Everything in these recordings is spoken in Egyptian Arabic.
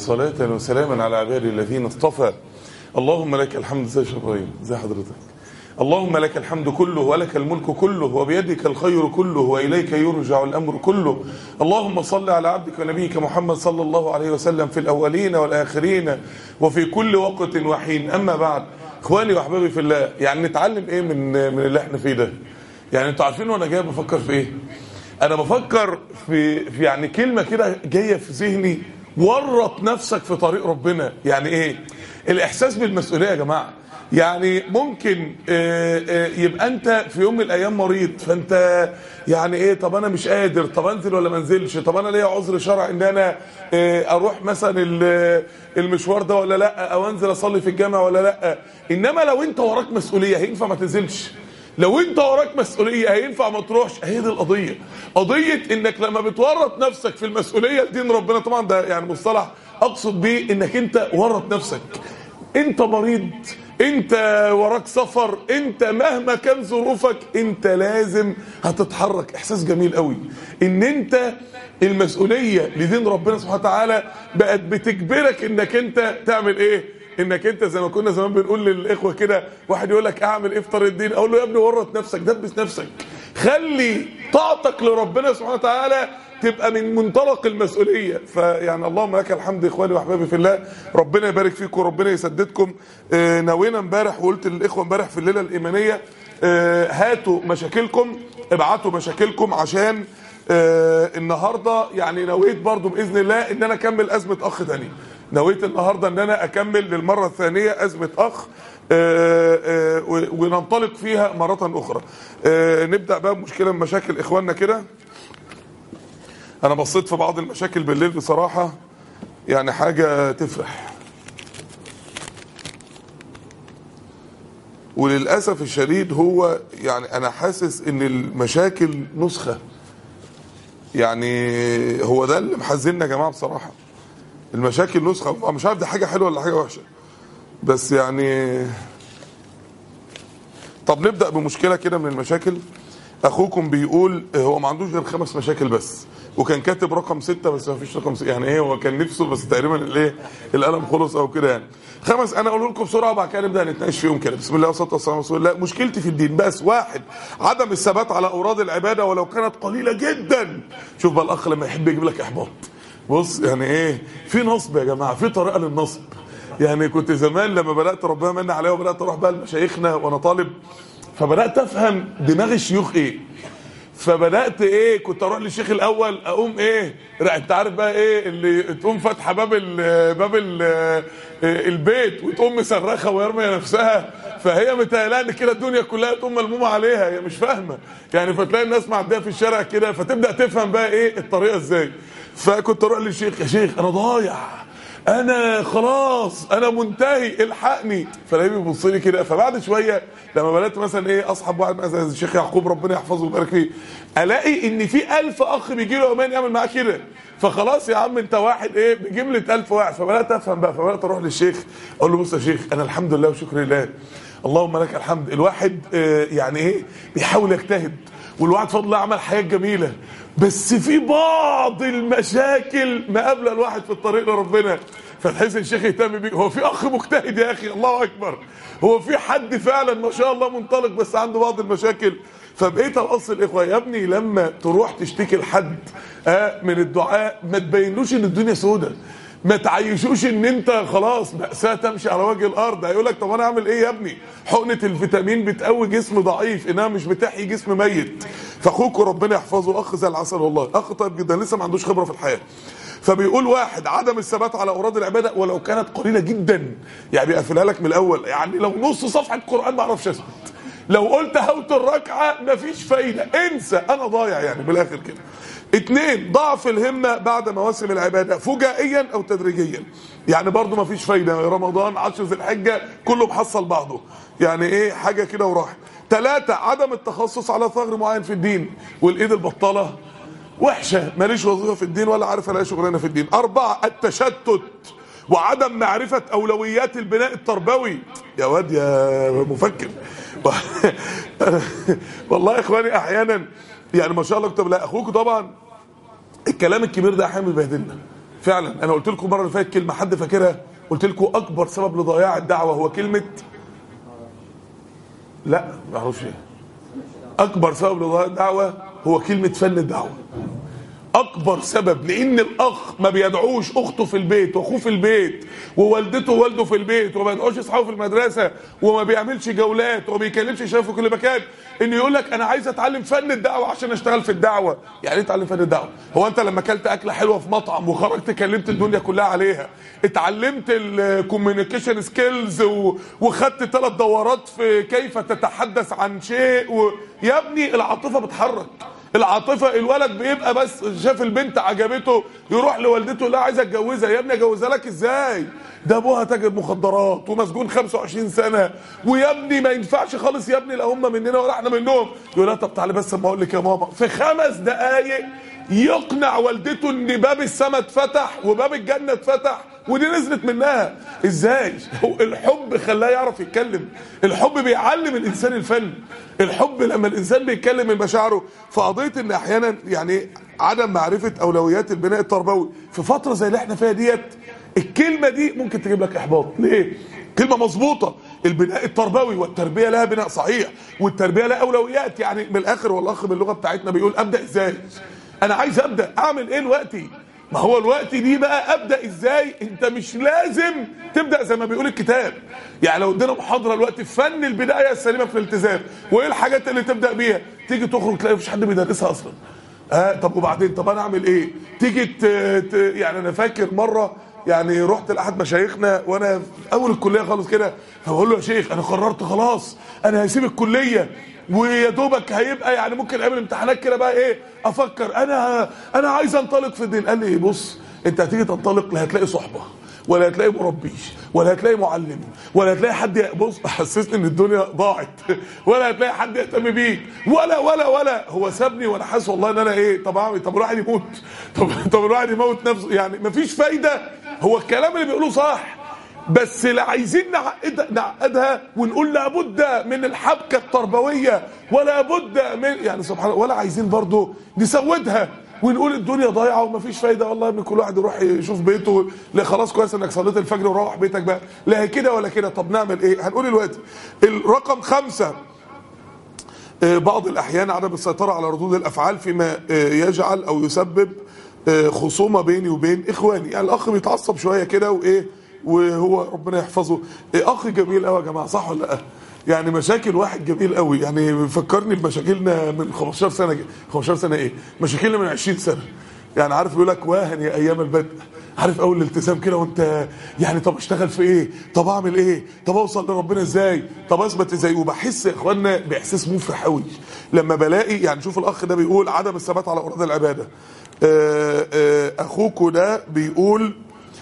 صلاة وسلاما على عبادي الذين اصطفى اللهم لك الحمد زي ابراهيم زي حضرتك اللهم لك الحمد كله ولك الملك كله وبيدك الخير كله وإليك يرجع الأمر كله اللهم صل على عبدك ونبيك محمد صلى الله عليه وسلم في الأولين والآخرين وفي كل وقت وحين أما بعد إخواني وأحبابي في الله يعني نتعلم إيه من من اللي احنا فيه ده يعني انتوا عارفين وانا جاي بفكر في ايه انا بفكر في, في يعني كلمة كده جاية في ذهني ورط نفسك في طريق ربنا يعني ايه الاحساس بالمسؤولية يا جماعة يعني ممكن آه، آه، يبقى انت في يوم من الايام مريض فانت يعني ايه طب انا مش قادر طب انزل ولا ما انزلش طب انا ليا عذر شرعي ان انا آه، اروح مثلا ال- المشوار ده ولا لا او انزل اصلي في الجامع ولا لا انما لو انت وراك مسؤوليه هينفع ما تنزلش لو انت وراك مسؤوليه هينفع ما تروحش هي دي القضيه قضيه انك لما بتورط نفسك في المسؤوليه لدين ربنا طبعا ده يعني مصطلح اقصد بيه انك انت ورط نفسك انت مريض انت وراك سفر انت مهما كان ظروفك انت لازم هتتحرك احساس جميل قوي ان انت المسؤوليه لدين ربنا سبحانه وتعالى بقت بتجبرك انك انت تعمل ايه انك انت زي ما كنا زمان بنقول للاخوه كده واحد يقول لك اعمل ايه في طريق الدين اقول له يا ابني ورط نفسك دبس نفسك خلي طاعتك لربنا سبحانه وتعالى تبقى من منطلق المسؤوليه فيعني اللهم لك الحمد اخواني واحبابي في الله ربنا يبارك فيكم وربنا يسددكم آه، نوينا امبارح وقلت للاخوه امبارح في الليله الايمانيه آه، هاتوا مشاكلكم ابعتوا مشاكلكم عشان آه، النهارده يعني نويت برضو باذن الله ان انا اكمل ازمه اخ تاني نويت النهارده ان انا اكمل للمره الثانيه ازمه اخ آه، آه، و- وننطلق فيها مره اخرى آه، نبدا بقى بمشكله من مشاكل اخواننا كده انا بصيت في بعض المشاكل بالليل بصراحه يعني حاجه تفرح وللاسف الشديد هو يعني انا حاسس ان المشاكل نسخه يعني هو ده اللي محزننا يا جماعه بصراحه المشاكل نسخه مش عارف دي حاجه حلوه ولا حاجه وحشه بس يعني طب نبدا بمشكله كده من المشاكل اخوكم بيقول هو ما عندوش غير خمس مشاكل بس وكان كاتب رقم ستة بس ما فيش رقم ستة يعني ايه هو كان نفسه بس تقريبا الايه القلم خلص او كده يعني خمس انا اقول لكم بسرعه وبعد كده نبدا نتناقش فيهم كده بسم الله والصلاه والسلام على رسول الله مشكلتي في الدين بس واحد عدم الثبات على اوراد العباده ولو كانت قليله جدا شوف بقى الاخ لما يحب يجيب لك احباط بص يعني ايه في نصب يا جماعه في طريقه للنصب يعني كنت زمان لما بدات ربنا من عليا وبدات اروح بقى لمشايخنا وانا طالب فبدات افهم دماغ الشيوخ ايه فبدات ايه كنت اروح للشيخ الاول اقوم ايه لا انت عارف بقى ايه اللي تقوم فاتحه باب ال باب ال البيت وتقوم مصرخه ويرمي نفسها فهي متهيألها ان كده الدنيا كلها تقوم ملمومه عليها هي مش فاهمه يعني فتلاقي الناس معديه في الشارع كده فتبدا تفهم بقى ايه الطريقه ازاي فكنت اروح للشيخ يا شيخ انا ضايع انا خلاص انا منتهي الحقني فلاقيه بيبص لي كده فبعد شويه لما بدات مثلا ايه اصحاب واحد مثلا زي الشيخ يعقوب ربنا يحفظه ويبارك فيه الاقي ان في ألف اخ بيجي له يومين يعمل معاه كده فخلاص يا عم انت واحد ايه بجمله ألف واحد فبدات افهم بقى فبدات اروح للشيخ اقول له بص يا شيخ انا الحمد لله وشكر لله اللهم لك الحمد الواحد آه يعني ايه بيحاول يجتهد والواحد فضل الله عمل حاجات جميله بس في بعض المشاكل مقابله الواحد في الطريق لربنا فتحس الشيخ يهتم بيك هو في اخ مجتهد يا اخي الله اكبر هو في حد فعلا ما شاء الله منطلق بس عنده بعض المشاكل فبقيت اوصل الاخوه يا ابني لما تروح تشتكي لحد آه من الدعاء ما تبينوش ان الدنيا سودة ما تعيشوش ان انت خلاص مأساة تمشي على وجه الارض هيقول لك طب انا اعمل ايه يا ابني حقنة الفيتامين بتقوي جسم ضعيف انها مش بتحيي جسم ميت فاخوك ربنا يحفظه اخ زي العسل والله اخ طيب جدا لسه ما عندوش خبرة في الحياة فبيقول واحد عدم الثبات على اوراد العباده ولو كانت قليله جدا يعني بيقفلها لك من الاول يعني لو نص صفحه قران ما اعرفش اثبت لو قلت هوت الركعه مفيش فايده انسى انا ضايع يعني من الاخر كده اتنين ضعف الهمة بعد مواسم العبادة فجائيا او تدريجيا يعني برضو ما فيش فايدة رمضان عشر ذي الحجة كله محصل بعضه يعني ايه حاجة كده وراح ثلاثة عدم التخصص على ثغر معين في الدين والايد البطالة وحشة ماليش وظيفة في الدين ولا عارف الاقي شغلانة في الدين اربعة التشتت وعدم معرفة اولويات البناء التربوي يا واد يا مفكر والله يا اخواني احيانا يعني ما شاء الله كتب لا اخوك طبعا الكلام الكبير ده احيانا بيبهدلنا فعلا انا قلت لكم المره اللي فاتت كلمه حد فاكرها قلت لكم اكبر سبب لضياع الدعوه هو كلمه لا ما اعرفش ايه اكبر سبب لضياع الدعوه هو كلمه فن الدعوه اكبر سبب لان الاخ ما بيدعوش اخته في البيت واخوه في البيت ووالدته ووالده في البيت وما بيدعوش اصحابه في المدرسه وما بيعملش جولات وما بيكلمش شباب في كل مكان انه يقول لك انا عايز اتعلم فن الدعوه عشان اشتغل في الدعوه يعني ايه اتعلم فن الدعوه هو انت لما اكلت اكله حلوه في مطعم وخرجت كلمت الدنيا كلها عليها اتعلمت الكوميونيكيشن سكيلز وخدت ثلاث دورات في كيف تتحدث عن شيء و... يا ابني العاطفه بتحرك العاطفه الولد بيبقى بس شاف البنت عجبته يروح لوالدته لا عايز اتجوزها يا ابني اجوزها لك ازاي ده ابوها تاجر مخدرات ومسجون 25 سنه ويا ابني ما ينفعش خالص يا ابني لا هم مننا ولا احنا منهم يقول لها طب تعالى بس اما اقول لك يا ماما في خمس دقائق يقنع والدته ان باب السماء اتفتح وباب الجنه اتفتح ودي نزلت منها ازاي هو الحب خلاه يعرف يتكلم الحب بيعلم الانسان الفن الحب لما الانسان بيتكلم من مشاعره فقضيه ان احيانا يعني عدم معرفه اولويات البناء التربوي في فتره زي اللي احنا فيها ديت الكلمه دي ممكن تجيب لك احباط ليه كلمه مظبوطه البناء التربوي والتربيه لها بناء صحيح والتربيه لها اولويات يعني من الاخر والاخ باللغه بتاعتنا بيقول ابدا ازاي انا عايز ابدا اعمل ايه دلوقتي ما هو الوقت دي بقى ابدا ازاي انت مش لازم تبدا زي ما بيقول الكتاب يعني لو ادينا محاضره الوقت في فن البدايه السليمه في الالتزام وايه الحاجات اللي تبدا بيها تيجي تخرج تلاقي مفيش حد بيدرسها اصلا اه طب وبعدين طب انا اعمل ايه تيجي ت... ت... يعني انا فاكر مره يعني رحت لاحد مشايخنا وانا في اول الكليه خالص كده فبقول له يا شيخ انا قررت خلاص انا هسيب الكليه ويا دوبك هيبقى يعني ممكن قبل الامتحانات كده بقى ايه افكر انا انا عايز انطلق في الدين قال لي بص انت هتيجي تنطلق لا هتلاقي صحبه ولا هتلاقي مربي ولا هتلاقي معلم ولا هتلاقي حد بص حسسني ان الدنيا ضاعت ولا هتلاقي حد يهتم بيك ولا ولا ولا هو سابني وانا حاسس والله ان انا ايه طب اعمل طب الواحد يموت طب طب الواحد يموت نفسه يعني مفيش فايده هو الكلام اللي بيقولوه صح بس لا عايزين نعقد نعقدها ونقول لابد من الحبكه التربويه ولا بد من يعني سبحان الله ولا عايزين برضو نسودها ونقول الدنيا ضايعه ومفيش فايده والله ان كل واحد يروح يشوف بيته لا خلاص كويس انك صليت الفجر وروح بيتك بقى لا كده ولا كده طب نعمل ايه هنقول دلوقتي الرقم خمسة بعض الاحيان عدم السيطره على ردود الافعال فيما يجعل او يسبب خصومه بيني وبين اخواني يعني الاخ بيتعصب شويه كده وايه وهو ربنا يحفظه إيه اخ جميل قوي يا جماعه صح ولا لا يعني مشاكل واحد جميل قوي يعني بيفكرني بمشاكلنا من 15 سنه 15 سنه ايه مشاكلنا من 20 سنه يعني عارف يقول لك واهن يا ايام البدء عارف اول الالتزام كده وانت يعني طب اشتغل في ايه طب اعمل ايه طب اوصل لربنا ازاي طب اثبت ازاي وبحس يا اخوانا باحساس مفرح قوي لما بلاقي يعني شوف الاخ ده بيقول عدم الثبات على اوراد العباده اخوكوا ده بيقول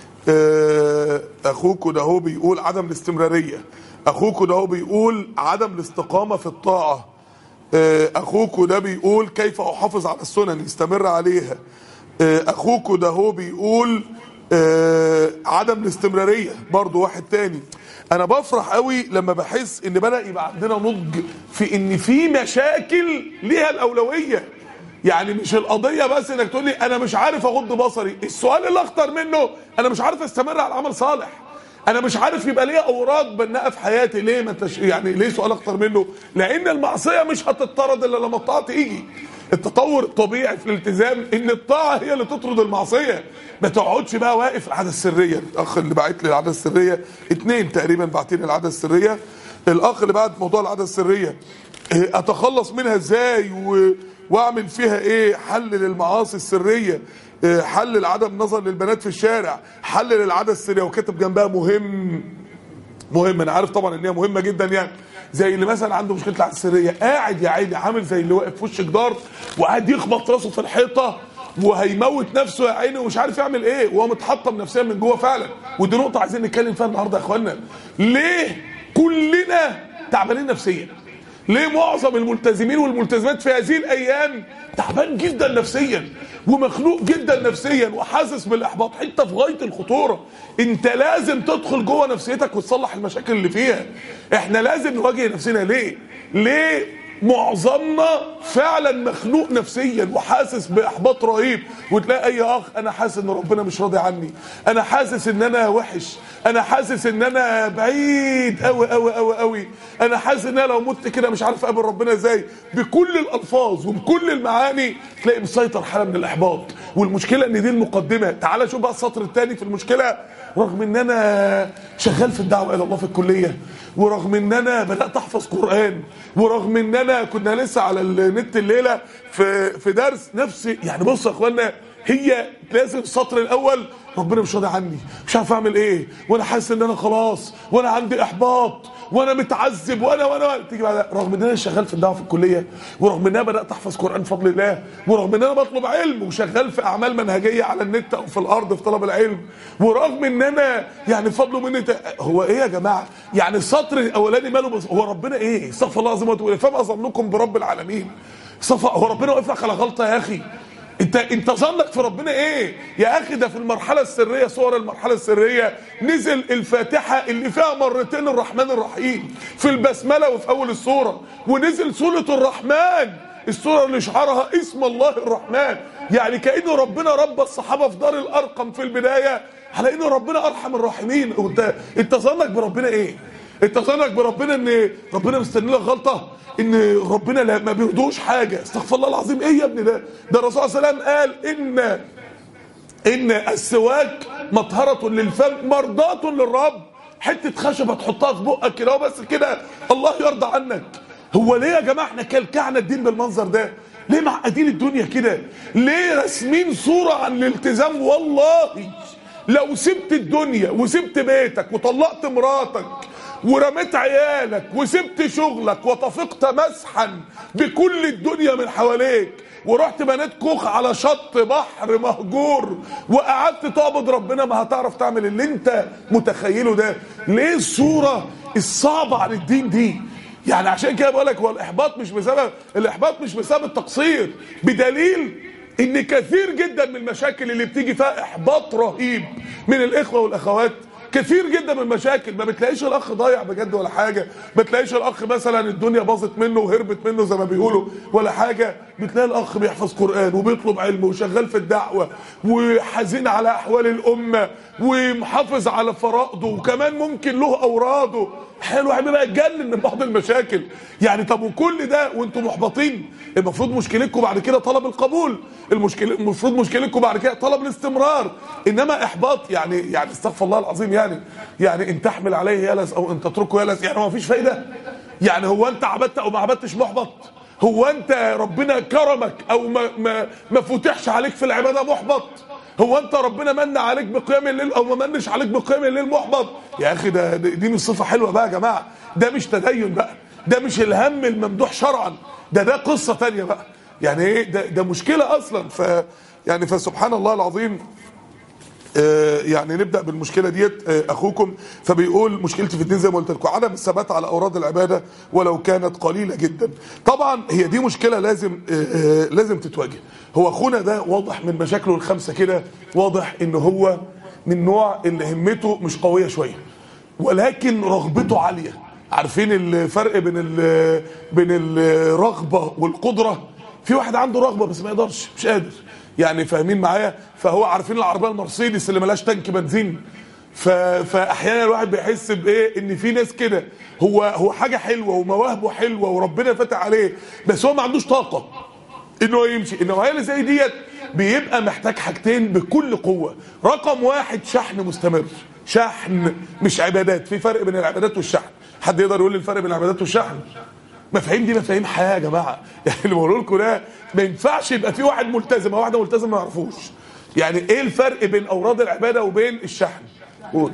اخوكوا ده هو بيقول عدم الاستمراريه اخوكوا ده هو بيقول عدم الاستقامه في الطاعه اخوكوا ده بيقول كيف احافظ على السنن يستمر عليها اخوكوا ده هو بيقول عدم الاستمراريه برضو واحد تاني انا بفرح قوي لما بحس ان بدا يبقى عندنا نضج في ان في مشاكل ليها الاولويه يعني مش القضيه بس انك تقول لي انا مش عارف اغض بصري السؤال اللي اخطر منه انا مش عارف استمر على عمل صالح انا مش عارف يبقى ليه اوراق بناءه في حياتي ليه ما تش... يعني ليه سؤال اخطر منه لان المعصيه مش هتطرد الا لما الطاعه تيجي التطور الطبيعي في الالتزام ان الطاعه هي اللي تطرد المعصيه ما تقعدش بقى واقف العاده السريه الاخ اللي باعت لي العاده السريه اتنين تقريبا باعتين العاده السريه الاخ اللي بعت موضوع العاده السريه اتخلص منها ازاي و... واعمل فيها ايه حل للمعاصي السريه حل لعدم نظر للبنات في الشارع حل للعاده السريه وكاتب جنبها مهم مهم انا عارف طبعا ان هي مهمه جدا يعني زي اللي مثلا عنده مشكله العاده السريه قاعد يا عيني عامل زي اللي واقف في وش جدار وقاعد يخبط راسه في الحيطه وهيموت نفسه يا عيني ومش عارف يعمل ايه وهو متحطم نفسيا من جوه فعلا ودي نقطه عايزين نتكلم فيها النهارده يا اخوانا ليه كلنا تعبانين نفسيا ليه معظم الملتزمين والملتزمات في هذه الايام تعبان جدا نفسيا ومخنوق جدا نفسيا وحاسس بالاحباط حته في غايه الخطوره انت لازم تدخل جوه نفسيتك وتصلح المشاكل اللي فيها احنا لازم نواجه نفسنا ليه ليه معظمنا فعلا مخنوق نفسيا وحاسس باحباط رهيب وتلاقي اي اخ انا حاسس ان ربنا مش راضي عني انا حاسس ان انا وحش انا حاسس ان انا بعيد قوي قوي قوي قوي انا حاسس ان انا لو مت كده مش عارف اقابل ربنا ازاي بكل الالفاظ وبكل المعاني تلاقي مسيطر حاله من الاحباط والمشكله ان دي المقدمه تعال شوف بقى السطر الثاني في المشكله رغم ان انا شغال في الدعوه الى الله في الكليه ورغم ان انا بدات احفظ قران ورغم ان انا كنا لسه على النت الليله في في درس نفسي يعني بص يا اخوانا هي لازم السطر الاول ربنا مش راضي عني مش عارف اعمل ايه وانا حاسس ان انا خلاص وانا عندي احباط وانا متعذب وانا وانا تيجي بعد رغم ان انا شغال في الدعوه في الكليه ورغم ان انا بدات احفظ قران بفضل الله ورغم ان انا بطلب علم وشغال في اعمال منهجيه على النت او في الارض في طلب العلم ورغم ان انا يعني فضله مني ت... هو ايه يا جماعه يعني السطر الاولاني ماله بس هو ربنا ايه استغفر الله العظيم واتوب اليه فما ظنكم برب العالمين صفا هو ربنا واقف لك على غلطه يا اخي انت انت ظنك في ربنا ايه يا اخي ده في المرحله السريه صور المرحله السريه نزل الفاتحه اللي فيها مرتين الرحمن الرحيم في البسمله وفي اول السوره ونزل سوره الرحمن السوره اللي شعارها اسم الله الرحمن يعني كانه ربنا ربى الصحابه في دار الارقم في البدايه على انه ربنا ارحم الراحمين انت انت ظنك بربنا ايه انت ظنك بربنا ان ربنا مستني لك غلطه ان ربنا لا ما بيرضوش حاجه استغفر الله العظيم ايه يا ابني ده ده الرسول صلى الله عليه وسلم قال ان ان السواك مطهره للفم مرضاه للرب حته خشبه تحطها في بقك كده وبس كده الله يرضى عنك هو ليه يا جماعه احنا كلكعنا الدين بالمنظر ده ليه معقدين الدنيا كده ليه راسمين صوره عن الالتزام والله لو سبت الدنيا وسبت بيتك وطلقت مراتك ورميت عيالك وسبت شغلك وطفقت مسحا بكل الدنيا من حواليك ورحت بنيت كوخ على شط بحر مهجور وقعدت تعبد ربنا ما هتعرف تعمل اللي انت متخيله ده ليه الصورة الصعبة عن الدين دي يعني عشان كده بقول لك هو الاحباط مش بسبب الاحباط مش بسبب التقصير بدليل ان كثير جدا من المشاكل اللي بتيجي فيها احباط رهيب من الاخوه والاخوات كثير جدا من المشاكل ما بتلاقيش الاخ ضايع بجد ولا حاجه ما تلاقيش الاخ مثلا الدنيا باظت منه وهربت منه زي ما بيقولوا ولا حاجه بتلاقي الاخ بيحفظ قران وبيطلب علم وشغال في الدعوه وحزين على احوال الامه ومحافظ على فرائضه وكمان ممكن له اوراده حلو واحد بقى يتجنن من بعض المشاكل يعني طب وكل ده وانتم محبطين المفروض مشكلتكم بعد كده طلب القبول المشكله المفروض مشكلتكم بعد كده طلب الاستمرار انما احباط يعني يعني استغفر الله العظيم يعني يعني ان تحمل عليه يلس او ان تتركه يلس يعني ما فيش فايده يعني هو انت عبدت او ما عبدتش محبط هو انت ربنا كرمك او ما ما ما فتحش عليك في العباده محبط هو انت ربنا من عليك بقيام الليل او ما منش عليك بقيام الليل محبط يا اخي ده دي مش صفه حلوه بقى يا جماعه ده مش تدين بقى ده مش الهم الممدوح شرعا ده ده قصه تانية بقى يعني ايه ده ده مشكله اصلا ف يعني فسبحان الله العظيم آه يعني نبدا بالمشكله ديت آه اخوكم فبيقول مشكلتي في الدين زي ما قلت لكم عدم الثبات على اوراد العباده ولو كانت قليله جدا طبعا هي دي مشكله لازم آه لازم تتواجه هو اخونا ده واضح من مشاكله الخمسه كده واضح ان هو من نوع اللي همته مش قويه شويه ولكن رغبته عاليه عارفين الفرق بين ال بين الرغبه والقدره في واحد عنده رغبه بس ما يقدرش مش قادر يعني فاهمين معايا فهو عارفين العربيه المرسيدس اللي ملهاش تانك بنزين ف... فاحيانا الواحد بيحس بايه ان في ناس كده هو هو حاجه حلوه ومواهبه حلوه وربنا فاتح عليه بس هو ما عندوش طاقه انه يمشي النوعيه اللي زي ديت بيبقى محتاج حاجتين بكل قوه رقم واحد شحن مستمر شحن مش عبادات في فرق بين العبادات والشحن حد يقدر يقول لي الفرق بين العبادات والشحن مفاهيم دي مفاهيم حياه يا جماعه يعني اللي بقول لكم ده ما ينفعش يبقى في واحد ملتزم او واحده ملتزمه ما يعرفوش يعني ايه الفرق بين اوراد العباده وبين الشحن قول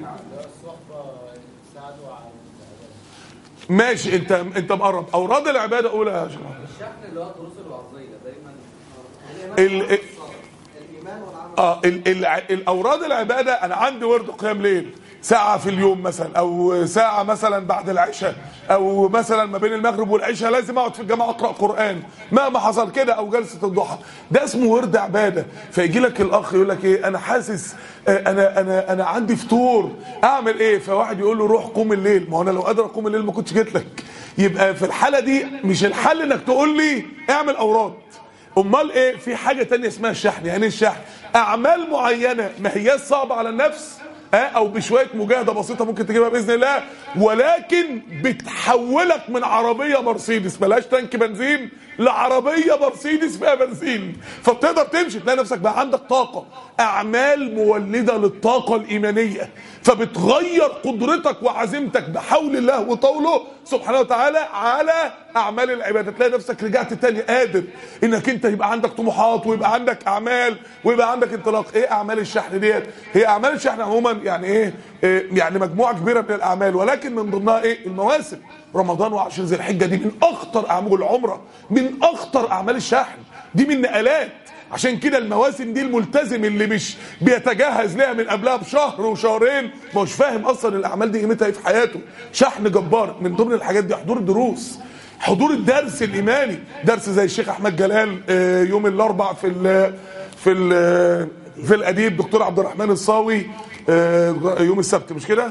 ماشي انت انت مقرب اوراد العباده قول يا شيخ الشحن اللي هو الدروس الوعظيه دايما ال- ال- الايمان والعمل اه ال ال الاوراد العباده انا عندي ورد قيام ليل ساعة في اليوم مثلا او ساعة مثلا بعد العشاء او مثلا ما بين المغرب والعشاء لازم اقعد في الجامعة اقرا قرآن مهما حصل كده او جلسة الضحى ده اسمه ورد عبادة فيجي لك الاخ يقول لك ايه انا حاسس آه، انا انا انا عندي فطور اعمل ايه فواحد يقول له روح قوم الليل ما هو انا لو قادر اقوم الليل ما كنتش جيت لك يبقى في الحاله دي مش الحل انك تقول لي اعمل اوراد امال ايه في حاجه تانية اسمها الشحن يعني ايه الشحن اعمال معينه ما هياش صعبه على النفس اه او بشويه مجاهده بسيطه ممكن تجيبها باذن الله ولكن بتحولك من عربيه مرسيدس ملهاش تانك بنزين لعربيه مرسيدس فيها بنزين فبتقدر تمشي تلاقي نفسك بقى عندك طاقه اعمال مولده للطاقه الايمانيه فبتغير قدرتك وعزيمتك بحول الله وطوله سبحانه وتعالى على اعمال العباده تلاقي نفسك رجعت تاني قادر انك انت يبقى عندك طموحات ويبقى عندك اعمال ويبقى عندك انطلاق ايه اعمال الشحن ديت هي اعمال الشحن عموما يعني ايه, إيه يعني مجموعه كبيره من الاعمال ولكن من ضمنها ايه المواسم رمضان وعشر ذي الحجه دي من اخطر اعمال العمره من اخطر اعمال الشحن دي من نقلات عشان كده المواسم دي الملتزم اللي مش بيتجهز لها من قبلها بشهر وشهرين ما هوش فاهم اصلا الاعمال دي قيمتها ايه في حياته شحن جبار من ضمن الحاجات دي حضور الدروس حضور الدرس الايماني درس زي الشيخ احمد جلال آه، يوم الاربع في ال في ال في الاديب دكتور عبد الرحمن الصاوي آه، يوم السبت مش كده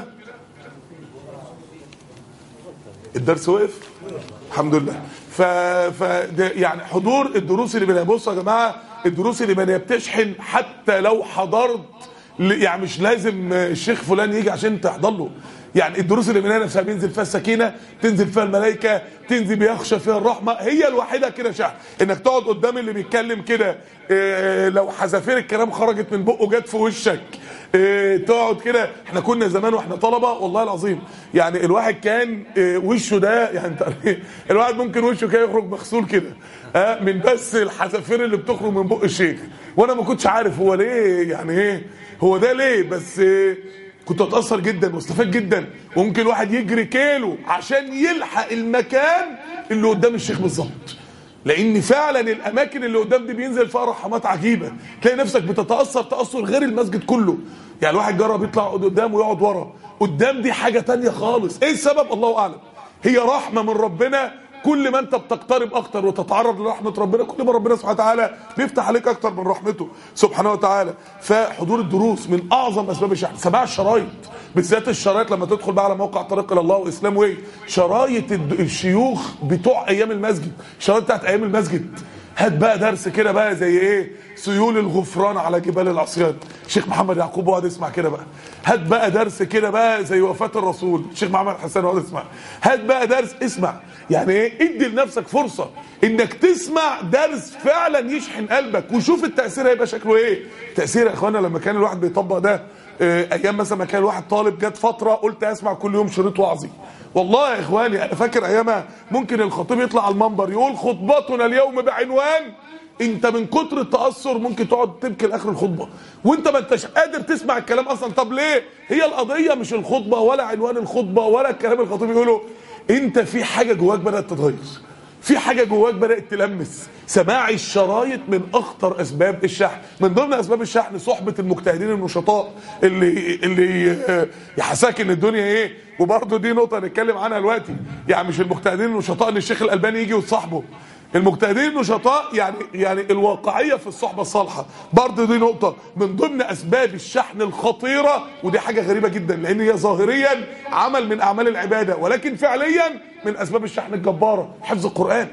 الدرس وقف الحمد لله ف... ف ده يعني حضور الدروس اللي بصوا يا جماعه الدروس اللي بتشحن حتى لو حضرت ل- يعني مش لازم الشيخ فلان يجي عشان تحضر له يعني الدروس اللي منها نفسها بينزل فيها السكينه تنزل فيها الملائكه تنزل بيخشى فيها الرحمه هي الوحيده كده شحن انك تقعد قدام اللي بيتكلم كده إيه، لو حذافير الكلام خرجت من بقه جت في وشك إيه، تقعد كده احنا كنا زمان واحنا طلبه والله العظيم يعني الواحد كان إيه، وشه ده يعني انت- الواحد ممكن وشه كده يخرج مغسول كده اه من بس الحذافير اللي بتخرج من بق الشيخ وانا ما كنتش عارف هو ليه يعني ايه هو ده ليه بس إيه كنت اتاثر جدا واستفاد جدا وممكن الواحد يجري كيلو عشان يلحق المكان اللي قدام الشيخ بالظبط لان فعلا الاماكن اللي قدام دي بينزل فيها رحمات عجيبه تلاقي نفسك بتتاثر تاثر غير المسجد كله يعني الواحد جرب يطلع قدام ويقعد ورا قدام دي حاجه تانية خالص ايه السبب الله اعلم هي رحمه من ربنا كل ما انت بتقترب اكتر وتتعرض لرحمه ربنا كل ما ربنا سبحانه وتعالى بيفتح عليك اكتر من رحمته سبحانه وتعالى فحضور الدروس من اعظم اسباب الشحن سماع الشرايط بالذات الشرايط لما تدخل بقى على موقع طريق الى الله واسلام وايه شرايط الد- الشيوخ بتوع ايام المسجد الشرايط بتاعت ايام المسجد هات بقى درس كده بقى زي ايه سيول الغفران على جبال العصيان الشيخ محمد يعقوب اقعد اسمع كده بقى هات بقى درس كده بقى زي وفاة الرسول الشيخ محمد حسان اقعد اسمع هات بقى درس اسمع يعني ايه ادي لنفسك فرصة انك تسمع درس فعلا يشحن قلبك وشوف التأثير هيبقى شكله ايه تأثير يا اخوانا لما كان الواحد بيطبق ده آه، ايام مثلا ما كان الواحد طالب جت فترة قلت اسمع كل يوم شريط وعظي والله يا اخواني انا فاكر ايامها ممكن الخطيب يطلع على المنبر يقول خطبتنا اليوم بعنوان انت من كتر التاثر ممكن تقعد تبكي لاخر الخطبه وانت ما انتش قادر تسمع الكلام اصلا طب ليه هي القضيه مش الخطبه ولا عنوان الخطبه ولا الكلام الخطيب يقوله انت في حاجه جواك بدات تتغير في حاجه جواك بدات تلمس سماع الشرايط من اخطر اسباب الشحن من ضمن اسباب الشحن صحبه المجتهدين النشطاء اللي اللي آه، يحسسك ان الدنيا ايه وبرضه دي نقطه هنتكلم عنها دلوقتي يعني مش المجتهدين النشطاء ان الشيخ الالباني يجي وتصاحبه المجتهدين النشطاء يعني يعني الواقعيه في الصحبه الصالحه برضه دي نقطه من ضمن اسباب الشحن الخطيره ودي حاجه غريبه جدا لان هي ظاهريا عمل من اعمال العباده ولكن فعليا من اسباب الشحن الجباره حفظ القران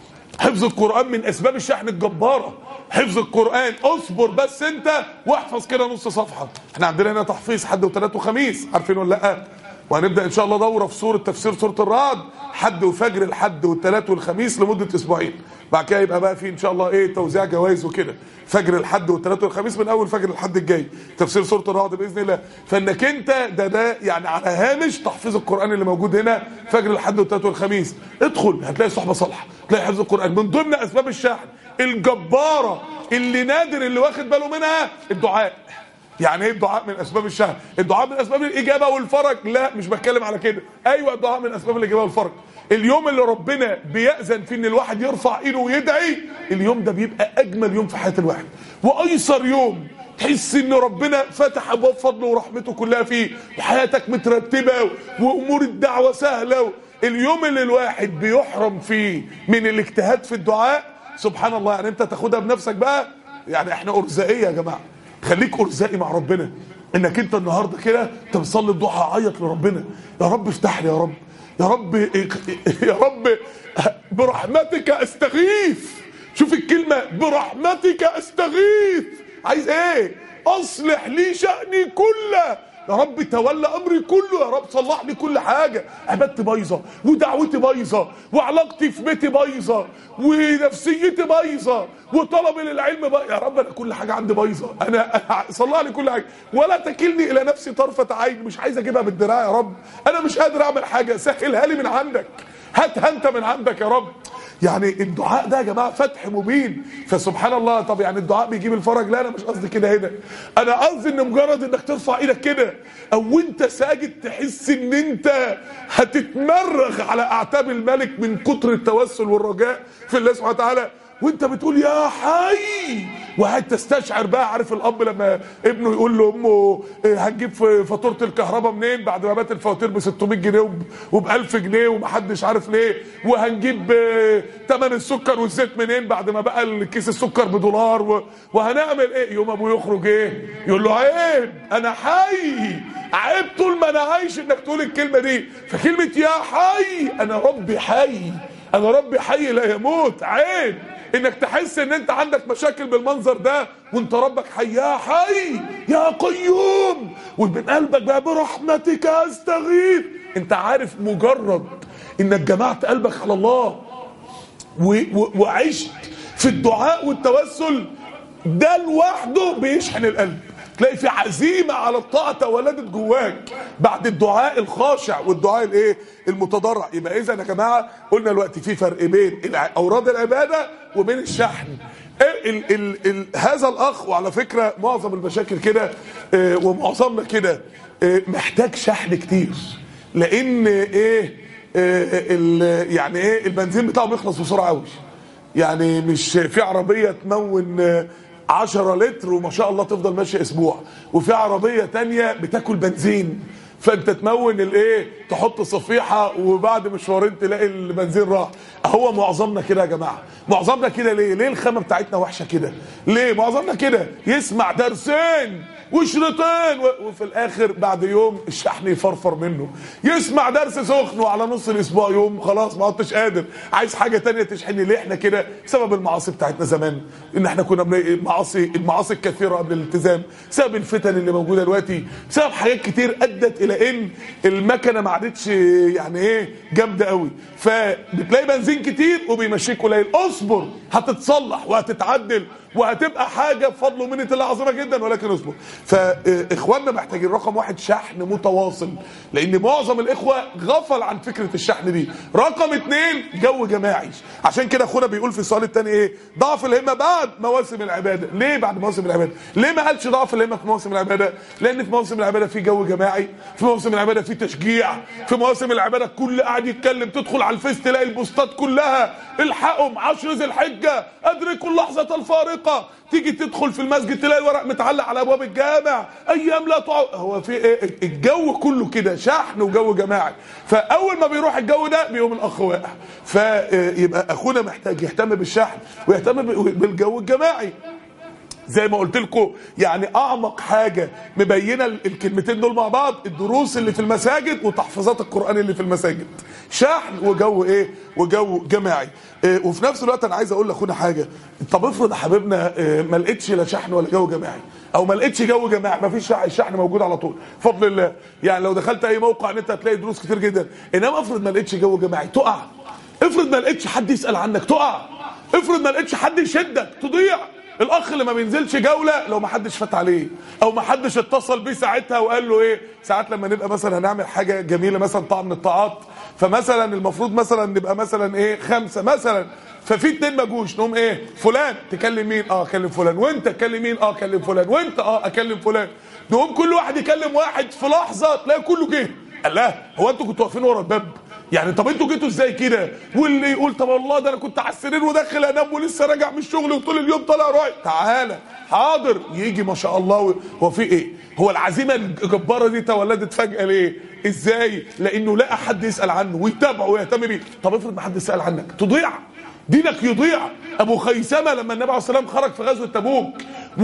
حفظ القرآن من أسباب الشحن الجبارة حفظ القرآن اصبر بس انت واحفظ كده نص صفحة احنا عندنا هنا تحفيظ حد وثلاث وخميس عارفين ولا لا وهنبدأ ان شاء الله دورة في سورة تفسير سورة الرعد حد وفجر الحد والثلاث والخميس لمدة اسبوعين بعد كده يبقى بقى في ان شاء الله ايه توزيع جوائز وكده فجر الحد والثلاث والخميس من اول فجر الحد الجاي تفسير سورة الرعد باذن الله فانك انت ده ده يعني على هامش تحفيظ القرآن اللي موجود هنا فجر الحد والثلاث والخميس ادخل هتلاقي صحبة صالحة تلاقي حفظ القرآن من ضمن اسباب الشحن الجبارة اللي نادر اللي واخد باله منها الدعاء يعني ايه الدعاء من اسباب الشهر الدعاء من اسباب الاجابه والفرج لا مش بتكلم على كده ايوه الدعاء من اسباب الاجابه والفرج اليوم اللي ربنا بيأذن فيه ان الواحد يرفع ايده ويدعي اليوم ده بيبقى اجمل يوم في حياه الواحد وايسر يوم تحس ان ربنا فتح ابواب فضله ورحمته كلها فيه وحياتك مترتبه وامور الدعوه سهله اليوم اللي الواحد بيحرم فيه من الاجتهاد في الدعاء سبحان الله يعني انت تاخدها بنفسك بقى يعني احنا ارزاقيه يا جماعه خليك ارزاقي مع ربنا انك انت النهارده كده انت بتصلي الضحى عيط لربنا يا رب افتح لي يا رب يا رب يا رب برحمتك استغيث شوف الكلمه برحمتك استغيث عايز ايه اصلح لي شاني كله يا رب تولى امري كله يا رب صلح لي كل حاجه عبادتي بايظه ودعوتي بايظه وعلاقتي في بيتي بايظه ونفسيتي بايظه وطلبي للعلم بايظه يا رب انا كل حاجه عندي بايظه انا أنا صلح لي كل حاجه ولا تكلني الى نفسي طرفه عين مش عايز اجيبها بالدراع يا رب انا مش قادر اعمل حاجه سهلها لي من عندك هاتها انت من عندك يا رب يعني الدعاء ده يا جماعه فتح مبين فسبحان الله طب يعني الدعاء بيجيب الفرج لا انا مش قصدي كده هنا انا قصدي ان مجرد انك ترفع ايدك كده او انت ساجد تحس ان انت هتتمرغ على اعتاب الملك من كتر التوسل والرجاء في الله سبحانه وتعالى وانت بتقول يا حي وقاعد تستشعر بقى عارف الاب لما ابنه يقول لامه إيه هنجيب ف- فاتوره الكهرباء منين بعد ما بات الفواتير ب 600 جنيه وب 1000 جنيه ومحدش عارف ليه وهنجيب آه، تمن السكر والزيت منين بعد ما بقى الكيس السكر بدولار و- وهنعمل ايه يوم ابوه يخرج ايه يقول له عيب انا حي عيب طول ما انا عايش انك تقول الكلمه دي فكلمه يا حي انا ربي حي انا ربي حي لا يموت عيب انك تحس ان انت عندك مشاكل بالمنظر ده وانت ربك حي يا حي يا قيوم ومن قلبك بقى برحمتك استغيث انت عارف مجرد انك جمعت قلبك على الله و و وعشت في الدعاء والتوسل ده لوحده بيشحن القلب تلاقي في عزيمه على الطاعه تولدت جواك بعد الدعاء الخاشع والدعاء الايه المتضرع يبقى اذا يا جماعه قلنا دلوقتي في فرق بين الع- اوراد العباده وبين الشحن ال ال ال هذا الاخ وعلى فكره معظم المشاكل كده آه، ومعظمنا كده آه، محتاج شحن كتير لان ايه آه، ال- يعني ايه البنزين بتاعه بيخلص بسرعه قوي يعني مش في عربيه تمون آه، 10 لتر وما شاء الله تفضل ماشيه اسبوع وفي عربيه تانية بتاكل بنزين فانت تمون الايه تحط صفيحه وبعد مشوارين تلاقي البنزين راح هو معظمنا كده يا جماعه معظمنا كده ليه ليه الخامه بتاعتنا وحشه كده ليه معظمنا كده يسمع درسين وشريطين و- وفي الاخر بعد يوم الشحن يفرفر منه يسمع درس سخن وعلى نص الاسبوع يوم خلاص ما عدتش قادر عايز حاجه تانية تشحن ليه احنا كده بسبب المعاصي بتاعتنا زمان ان احنا كنا بنلاقي المعاصي المعاصي الكثيره قبل الالتزام بسبب الفتن اللي موجوده دلوقتي بسبب حاجات كتير ادت الى ان المكنه ما عادتش يعني ايه جامده قوي فبتلاقي بنزين كتير وبيمشيك قليل اصبر هتتصلح وهتتعدل وهتبقى حاجه بفضل ومنه الله عظيمه جدا ولكن اصبر فاخواننا محتاجين رقم واحد شحن متواصل لان معظم الاخوه غفل عن فكره الشحن دي رقم اتنين جو جماعي عشان كده اخونا بيقول في السؤال الثاني ايه ضعف الهمه بعد مواسم العباده ليه بعد مواسم العباده ليه ما قالش ضعف الهمه في مواسم العباده لان في مواسم العباده في جو جماعي في مواسم العباده في تشجيع في مواسم العباده الكل قاعد يتكلم تدخل على الفيس تلاقي البوستات كلها الحقهم عشر ذي الحجه ادركوا اللحظه الفارقه تيجي تدخل في المسجد تلاقي الورق متعلق على ابواب الجامع ايام لا تعود هو في ايه الجو كله كده شحن وجو جماعي فاول ما بيروح الجو ده بيقوم الاخ واقع فيبقى اخونا محتاج يهتم بالشحن ويهتم ب- بالجو الجماعي زي ما قلت لكم يعني اعمق حاجه مبينه ال- الكلمتين دول مع بعض الدروس اللي في المساجد وتحفيظات القران اللي في المساجد شحن وجو ايه وجو جماعي إيه وفي نفس الوقت انا عايز اقول لاخونا حاجه طب افرض يا حبيبنا إيه ما لقيتش لا شحن ولا جو جماعي او ما لقيتش جو جماعي ما فيش شحن الشحن موجود على طول بفضل الله يعني لو دخلت اي موقع انت هتلاقي دروس كتير جدا انما افرض ما لقيتش جو جماعي تقع افرض ما لقيتش حد يسال عنك تقع افرض ما لقيتش حد يشدك تضيع الاخ اللي ما بينزلش جوله لو ما حدش فات عليه او ما حدش اتصل بيه ساعتها وقال له ايه ساعات لما نبقى مثلا هنعمل حاجه جميله مثلا طعم من الطاعات فمثلا المفروض مثلا نبقى مثلا ايه خمسه مثلا ففي اتنين ما جوش نقوم ايه فلان تكلم مين اه اكلم فلان وانت تكلم مين اه اكلم فلان وانت اه اكلم فلان نقوم كل واحد يكلم واحد في لحظه تلاقي كله جه قال لا هو انتوا كنتوا واقفين ورا الباب يعني طب انتوا جيتوا ازاي كده واللي يقول طب والله ده انا كنت على السرير وداخل انام ولسه راجع من الشغل وطول اليوم طالع رايح تعالى حاضر يجي ما شاء الله هو في ايه هو العزيمه الجباره دي تولدت فجاه ليه ازاي لانه لقى حد يسال عنه ويتابعه ويهتم بيه طب افرض ما حد سال عنك تضيع دينك يضيع ابو خيثمه لما النبي عليه الصلاه والسلام خرج في غزوه تبوك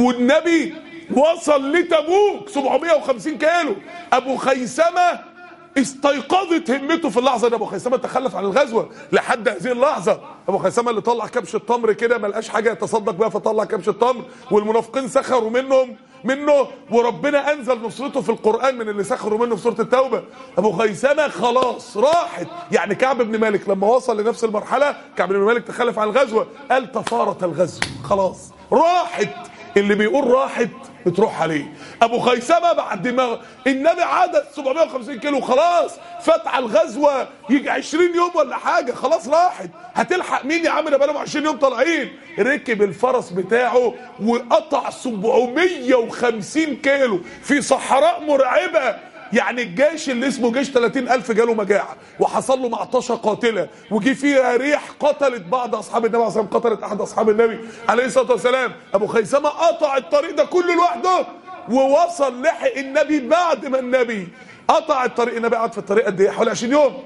والنبي وصل لتبوك 750 كيلو ابو خيثمه استيقظت همته في اللحظه دي ابو خيثمه تخلف عن الغزوه لحد هذه اللحظه ابو خيثمه اللي طلع كبش التمر كده ما لقاش حاجه يتصدق بيها فطلع كبش التمر والمنافقين سخروا منهم منه وربنا انزل نصرته في القران من اللي سخروا منه في سوره التوبه ابو خيثمه خلاص راحت يعني كعب بن مالك لما وصل لنفس المرحله كعب بن مالك تخلف عن الغزوه قال تفارت الغزو خلاص راحت اللي بيقول راحت بتروح عليه ابو خيثمه بعد ما النبي عدد 750 كيلو خلاص فات على الغزوه يجي 20 يوم ولا حاجه خلاص راحت هتلحق مين يا عم ده بقالهم 20 يوم طالعين ركب الفرس بتاعه وقطع 750 كيلو في صحراء مرعبه يعني الجيش اللي اسمه جيش 30000 جاله مجاعه وحصل له معطشه قاتله وجي فيها ريح قتلت بعض اصحاب النبي عليه الصلاه والسلام قتلت احد اصحاب النبي عليه الصلاه والسلام ابو خيثمه قطع الطريق ده كله لوحده ووصل لحق النبي بعد ما النبي قطع الطريق النبي قعد في الطريق قد ايه حوالي 20 يوم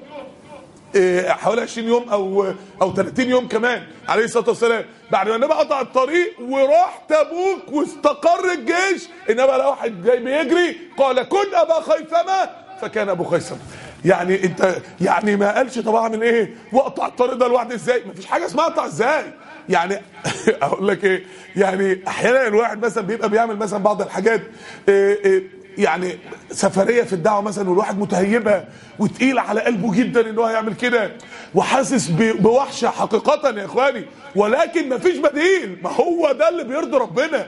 إيه، حوالي 20 يوم او او 30 يوم كمان عليه الصلاه والسلام بعد ما النبي قطع الطريق وراح تبوك واستقر الجيش النبي لقى واحد جاي بيجري قال كن ابا خيثمه فكان ابو خيثمه يعني انت يعني ما قالش طب اعمل ايه واقطع الطريق ده لوحدي ازاي مفيش حاجه اسمها اقطع ازاي يعني اقول لك ايه يعني احيانا الواحد مثلا بيبقى بيعمل مثلا بعض الحاجات إيه إيه يعني سفريه في الدعوه مثلا والواحد متهيبه وتقيل على قلبه جدا ان هو هيعمل كده وحاسس ب- بوحشه حقيقه يا اخواني ولكن مفيش بديل ما هو ده اللي بيرضي ربنا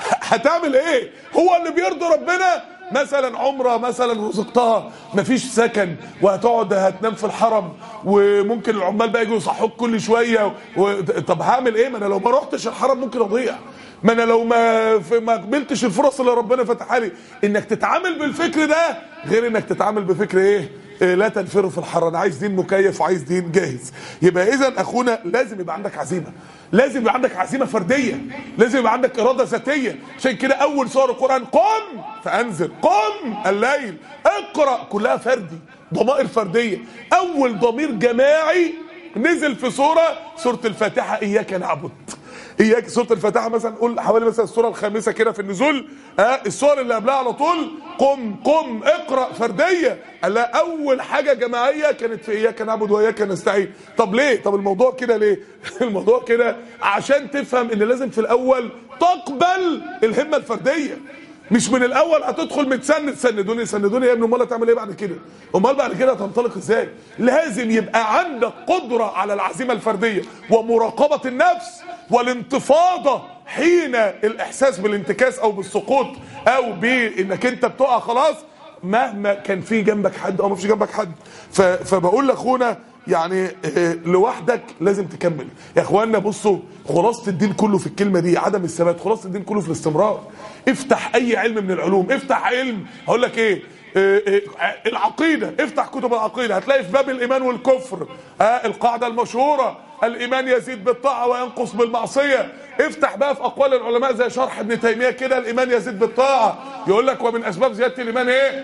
هتعمل ايه هو اللي بيرضي ربنا مثلا عمره مثلا رزقتها مفيش سكن وهتقعد هتنام في الحرم وممكن العمال بقى يجوا يصحوك كل شويه و... طب هعمل ايه ما انا لو ما رحتش الحرم ممكن اضيع ما انا لو ما في ما قبلتش الفرص اللي ربنا فتحها لي انك تتعامل بالفكر ده غير انك تتعامل بفكر ايه إيه، لا تنفروا في الحر انا عايز دين مكيف وعايز دين جاهز يبقى اذا اخونا لازم يبقى عندك عزيمه لازم يبقى عندك عزيمه فرديه لازم يبقى عندك اراده ذاتيه عشان كده اول سور القران قم فانذر قم الليل اقرا كلها فردي ضمائر فرديه اول ضمير جماعي نزل في سوره سوره الفاتحه اياك نعبد اياك سوره الفاتحه مثلا قول حوالي مثلا السوره الخامسه كده في النزول اه السور اللي قبلها على طول قم قم اقرا فرديه قال لها اول حاجه جماعيه كانت في اياك نعبد واياك نستعين طب ليه طب الموضوع كده ليه الموضوع كده عشان تفهم ان لازم في الاول تقبل الهمه الفرديه مش من الاول هتدخل متسند سندوني سندوني يا ابني امال هتعمل ايه بعد كده امال بعد كده هتنطلق ازاي لازم يبقى عندك قدره على العزيمه الفرديه ومراقبه النفس والانتفاضه حين الاحساس بالانتكاس او بالسقوط او بانك انت بتقع خلاص مهما كان في جنبك حد او ما فيش جنبك حد ف- فبقول لاخونا يعني آه، لوحدك لازم تكمل يا اخوانا بصوا خلاصه الدين كله في الكلمه دي عدم الثبات خلاصه الدين كله في الاستمرار افتح اي علم من العلوم افتح علم هقول لك ايه آه، آه، العقيده افتح كتب العقيده هتلاقي في باب الايمان والكفر آه القاعده المشهوره الايمان يزيد بالطاعه وينقص بالمعصيه افتح بقى في اقوال العلماء زي شرح ابن تيميه كده الايمان يزيد بالطاعه يقول لك ومن اسباب زياده الايمان ايه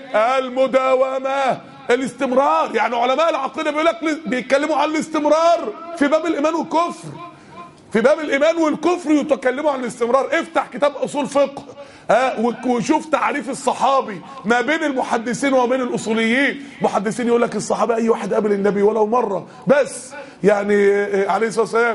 المداومه الاستمرار يعني علماء العقيده بيقول لك بيتكلموا عن الاستمرار في باب الايمان والكفر في باب الايمان والكفر يتكلموا عن الاستمرار افتح كتاب اصول فقه ها وك- وشوف تعريف الصحابي ما بين المحدثين وما بين الاصوليين محدثين يقول لك الصحابه اي واحد قابل النبي ولو مره بس يعني آه، عليه الصلاه والسلام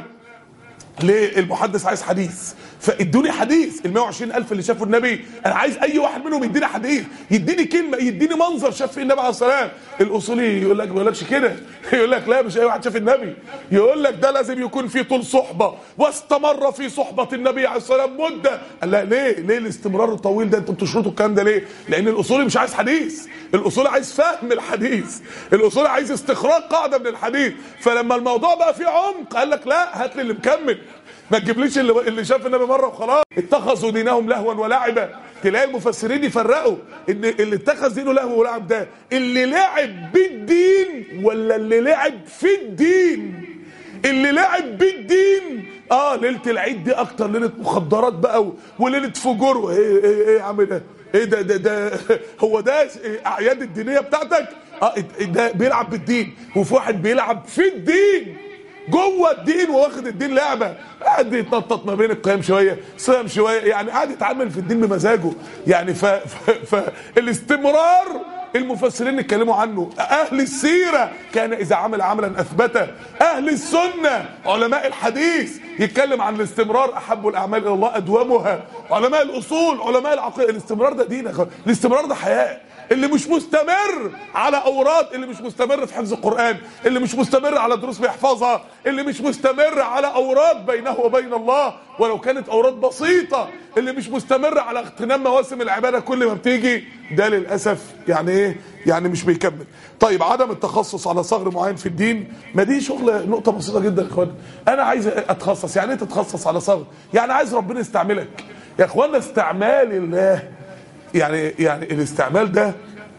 ليه المحدث عايز حديث فادوني حديث ال 120 الف اللي شافوا النبي انا عايز اي واحد منهم يديني حديث يديني كلمه يديني منظر شاف فيه النبي عليه السلام الاصولي يقول لك ما يقولكش كده يقول لك لا مش اي واحد شاف النبي يقول لك ده لازم يكون فيه طول صحبه واستمر في صحبه النبي عليه السلام مده قال لا ليه ليه الاستمرار الطويل ده انتوا بتشرطوا الكلام ده ليه لان الاصولي مش عايز حديث الاصولي عايز فهم الحديث الاصولي عايز استخراج قاعده من الحديث فلما الموضوع بقى فيه عمق قال لك لا هات لي اللي مكمل ما تجيبليش اللي, اللي شاف النبي مره وخلاص اتخذوا دينهم لهوا ولعبا تلاقي المفسرين يفرقوا ان اللي اتخذ دينه لهو ولعب ده اللي لعب بالدين ولا اللي لعب في الدين اللي لعب بالدين اه ليله العيد دي اكتر ليله مخدرات بقى و- وليله فجور ايه ايه ايه يا عم ده ايه ده ده ده هو ده اعياد الدينيه بتاعتك اه ده بيلعب بالدين وفي واحد بيلعب في الدين جوه الدين واخد الدين لعبه قاعد يتنطط ما بين القيام شويه صيام شويه يعني قاعد يتعامل في الدين بمزاجه يعني ف, ف, فالاستمرار المفسرين اتكلموا عنه اهل السيره كان اذا عمل عملا اثبته اهل السنه علماء الحديث يتكلم عن الاستمرار احب الاعمال الى الله ادومها علماء الاصول علماء العقيده الاستمرار ده دين يا اخوان. الاستمرار ده حياه اللي مش مستمر على اوراد اللي مش مستمر في حفظ القران اللي مش مستمر على دروس بيحفظها اللي مش مستمر على اوراد بينه وبين الله ولو كانت اوراد بسيطه اللي مش مستمر على اغتنام مواسم العباده كل ما بتيجي ده للاسف يعني ايه يعني مش بيكمل طيب عدم التخصص على ثغر معين في الدين ما دي شغل نقطه بسيطه جدا يا اخوان انا عايز اتخصص يعني ايه تتخصص على ثغر يعني عايز ربنا يستعملك يا اخوانا استعمال الله يعني يعني الاستعمال ده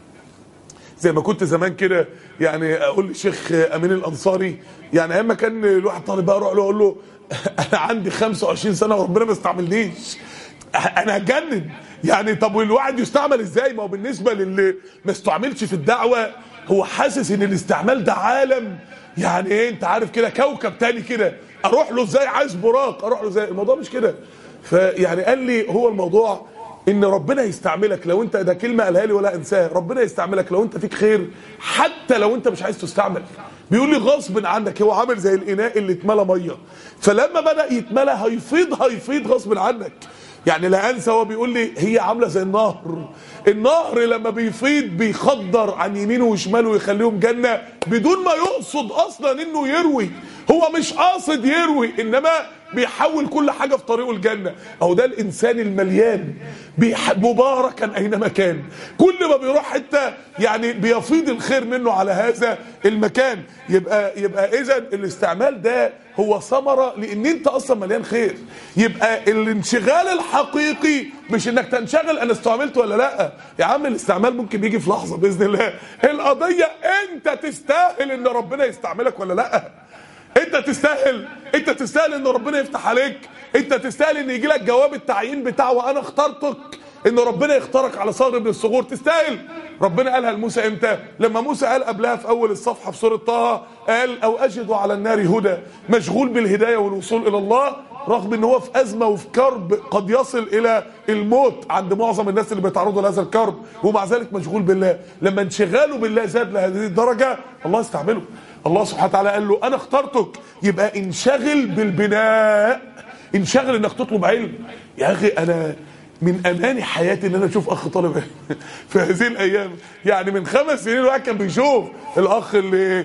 زي ما كنت زمان كده يعني اقول للشيخ امين الانصاري يعني ايام ما كان الواحد طالب بقى اروح له اقول له انا عندي 25 سنه وربنا ما استعملنيش انا هتجنن يعني طب والواحد يستعمل ازاي ما هو بالنسبه للي ما استعملش في الدعوه هو حاسس ان الاستعمال ده عالم يعني ايه انت عارف كده كوكب تاني كده اروح له ازاي عايز براق اروح له ازاي الموضوع مش كده فيعني قال لي هو الموضوع ان ربنا يستعملك لو انت ده كلمه قالها لي ولا انساها ربنا يستعملك لو انت فيك خير حتى لو انت مش عايز تستعمل بيقول لي غصب عنك هو عامل زي الاناء اللي اتملى ميه فلما بدا يتملى هيفيض هيفيض غصب عنك يعني لا انسى هو بيقول لي هي عامله زي النهر النهر لما بيفيض بيخضر عن يمينه وشماله ويخليهم جنه بدون ما يقصد اصلا انه يروي هو مش قاصد يروي انما بيحول كل حاجه في طريقه الجنه اهو ده الانسان المليان بيح- مباركا اينما كان كل ما بيروح حته يعني بيفيض الخير منه على هذا المكان يبقى يبقى اذا الاستعمال ده هو ثمره لان انت اصلا مليان خير يبقى الانشغال الحقيقي مش انك تنشغل انا استعملت ولا لا يا عم الاستعمال ممكن يجي في لحظه باذن الله القضيه انت تستاهل ان ربنا يستعملك ولا لا انت تستاهل انت تستاهل ان ربنا يفتح عليك انت تستاهل ان يجي لك جواب التعيين بتاعه وانا اخترتك ان ربنا يختارك على ثغر من الثغور تستاهل ربنا قالها لموسى امتى لما موسى قال قبلها في اول الصفحه في سوره طه قال او اجد على النار هدى مشغول بالهدايه والوصول الى الله رغم ان هو في ازمه وفي كرب قد يصل الى الموت عند معظم الناس اللي بيتعرضوا لهذا الكرب ومع ذلك مشغول بالله لما انشغاله بالله زاد لهذه الدرجه الله استعمله الله سبحانه وتعالى قال له انا اخترتك يبقى انشغل بالبناء انشغل انك تطلب علم يا اخي انا من اماني حياتي ان انا اشوف اخ طالب علم في هذه الايام يعني من خمس سنين الواحد كان بيشوف الاخ اللي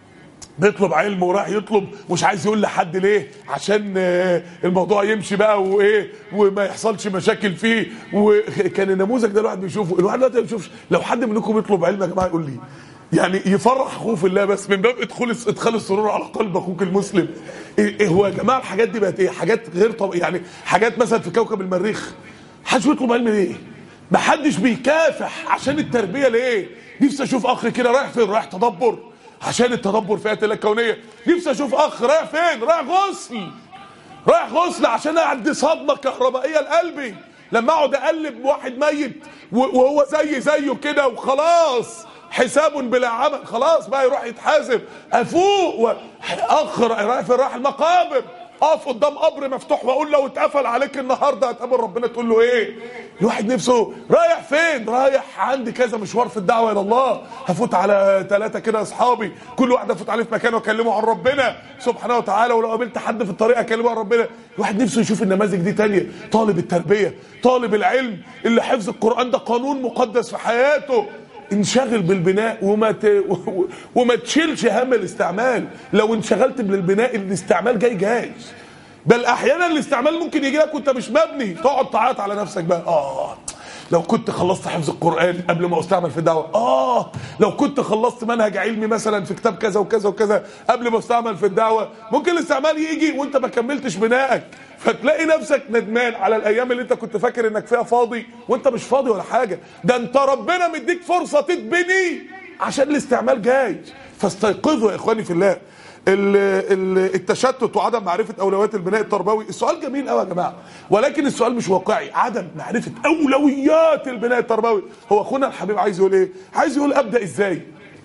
بيطلب علم وراح يطلب مش عايز يقول لحد ليه عشان آه، الموضوع يمشي بقى وايه وما يحصلش مشاكل فيه وكان النموذج ده الواحد بيشوفه الواحد دلوقتي ما بيشوفش لو حد منكم بيطلب علم يا جماعه يقول لي يعني يفرح اخوه في الله بس من باب ادخال ادخال السرور على قلب اخوك المسلم إيه إيه هو يا جماعه الحاجات دي بقت ايه حاجات غير طبيعيه يعني حاجات مثلا في كوكب المريخ محدش بيطلب علم ليه محدش بيكافح عشان التربيه ليه نفسي اشوف اخ كده رايح فين رايح تدبر عشان التدبر في آيات الله الكونيه نفسي اشوف اخ رايح فين رايح غسل رايح غسل عشان اعدي صدمه كهربائيه لقلبي لما اقعد اقلب واحد ميت و- وهو زي زيه كده وخلاص حساب بلا عمل خلاص بقى يروح يتحاسب افوق و... اخ رايح في راح المقابر اقف قدام قبر مفتوح واقول لو اتقفل عليك النهارده هتقابل ربنا تقول له ايه الواحد نفسه رايح فين رايح عندي كذا مشوار في الدعوه الى الله هفوت على ثلاثه كده اصحابي كل واحد افوت عليه في مكان واكلمه عن ربنا سبحانه وتعالى ولو قابلت حد في الطريق اكلمه عن ربنا الواحد نفسه يشوف النماذج دي تانية طالب التربيه طالب العلم اللي حفظ القران ده قانون مقدس في حياته انشغل بالبناء وما ت... وما تشيلش هم الاستعمال لو انشغلت بالبناء الاستعمال جاي جاي بل احيانا الاستعمال ممكن يجي لك وانت مش مبني تقعد تعيط على نفسك بقى اه لو كنت خلصت حفظ القرآن قبل ما استعمل في الدعوة اه لو كنت خلصت منهج علمي مثلا في كتاب كذا وكذا وكذا قبل ما استعمل في الدعوة ممكن الاستعمال يجي وانت ما كملتش بنائك فتلاقي نفسك ندمان على الايام اللي انت كنت فاكر انك فيها فاضي وانت مش فاضي ولا حاجة ده انت ربنا مديك فرصة تتبني عشان الاستعمال جاي فاستيقظوا يا اخواني في الله ال- ال- التشتت وعدم معرفه اولويات البناء التربوي السؤال جميل قوي يا جماعه ولكن السؤال مش واقعي عدم معرفه اولويات البناء التربوي هو اخونا الحبيب عايز يقول ايه عايز يقول ابدا ازاي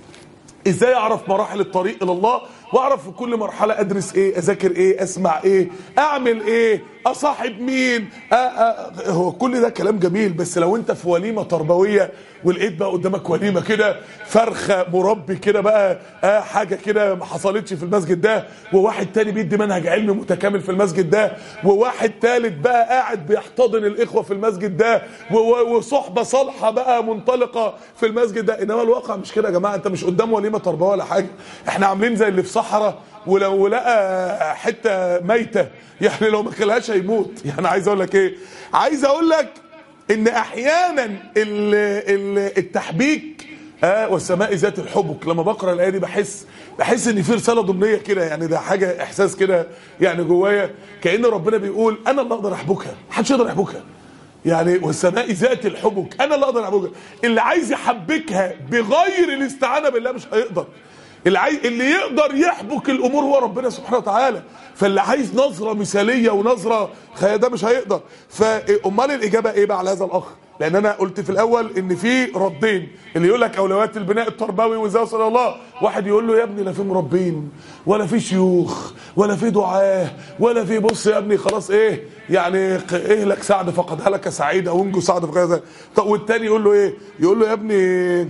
ازاي اعرف مراحل الطريق الى الله واعرف في كل مرحله ادرس ايه اذاكر ايه اسمع ايه اعمل ايه اصاحب مين آه آه هو كل ده كلام جميل بس لو انت في وليمه تربويه ولقيت بقى قدامك وليمه كده فرخه مربي كده بقى آه حاجه كده ما حصلتش في المسجد ده وواحد تاني بيدي منهج علمي متكامل في المسجد ده وواحد تالت بقى قاعد بيحتضن الاخوه في المسجد ده و- و- وصحبه صالحه بقى منطلقه في المسجد ده انما الواقع مش كده يا جماعه انت مش قدام وليمه تربويه ولا حاجه احنا عاملين زي اللي في صحراء ولو لقى حته ميته يعني لو ما كلهاش هيموت يعني عايز اقول لك ايه عايز اقول لك ان احيانا ال- ال- التحبيك اه والسماء ذات الحبك لما بقرا الايه دي بحس بحس ان في رساله ضمنيه كده يعني ده حاجه احساس كده يعني جوايا كان ربنا بيقول انا اللي اقدر احبكها محدش يقدر يحبكها يعني والسماء ذات الحبك انا اللي اقدر احبكها اللي عايز يحبكها بغير الاستعانه بالله مش هيقدر اللي عايز اللي يقدر يحبك الامور هو ربنا سبحانه وتعالى فاللي عايز نظره مثاليه ونظره خيال ده مش هيقدر فامال الاجابه ايه بقى على هذا الاخ لان انا قلت في الاول ان في ردين اللي يقول لك اولويات البناء التربوي وازاي وصل الله واحد يقول له يا ابني لا في مربين ولا في شيوخ ولا في دعاه ولا في بص يا ابني خلاص ايه يعني ق- اهلك سعد فقد هلك سعيد او انجو سعد فقد هلك طب والتاني يقول له ايه يقول له يا ابني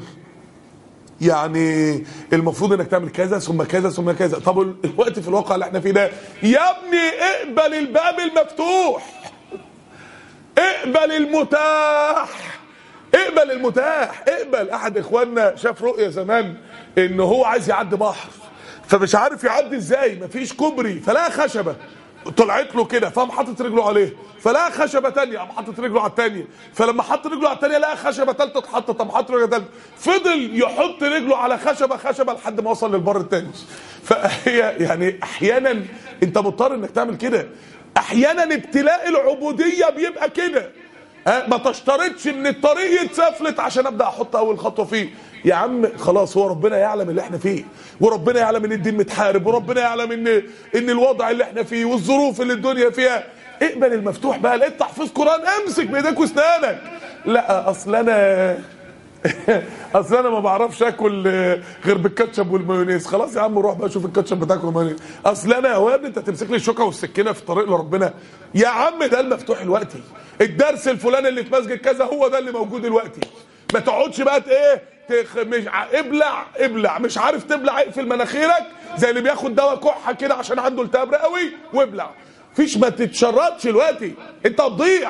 يعني المفروض انك تعمل كذا ثم كذا ثم كذا طب الوقت في الواقع اللي احنا فيه ده يا ابني اقبل الباب المفتوح اقبل المتاح اقبل المتاح اقبل احد اخواننا شاف رؤية زمان ان هو عايز يعدي بحر فمش عارف يعدي ازاي مفيش كوبري فلقى خشبة طلعت له كده فقام حاطط رجله عليه فلقى خشبه تانية قام حاطط رجله على التانية فلما حط رجله على التانية لقى خشبه تالتة اتحطت قام حاطط رجله تالتة فضل يحط رجله على خشبه خشبه لحد ما وصل للبر التاني فهي يعني احيانا انت مضطر انك تعمل كده احيانا ابتلاء العبوديه بيبقى كده ها ما تشترطش ان الطريق يتسفلت عشان ابدا احط اول خطوه فيه يا عم خلاص هو ربنا يعلم اللي احنا فيه وربنا يعلم ان الدين متحارب وربنا يعلم ان ان الوضع اللي احنا فيه والظروف اللي الدنيا فيها اقبل المفتوح بقى لقيت تحفيظ قران امسك بايديك واسنانك لا اصل انا اصل انا ما بعرفش اكل غير بالكاتشب والمايونيز خلاص يا عم روح بقى شوف الكاتشب بتاعك والمايونيز اصل انا هو يا ابني انت تمسك لي الشوكه والسكينه في الطريق لربنا يا عم ده المفتوح دلوقتي الدرس الفلاني اللي في مسجد كذا هو ده اللي موجود دلوقتي ما تقعدش بقى ت- ايه تخ... مش ع- ابلع ابلع مش عارف تبلع اقفل مناخيرك زي اللي بياخد دواء كحه كده عشان عنده التهاب رئوي وابلع فيش ما تتشرطش دلوقتي انت هتضيع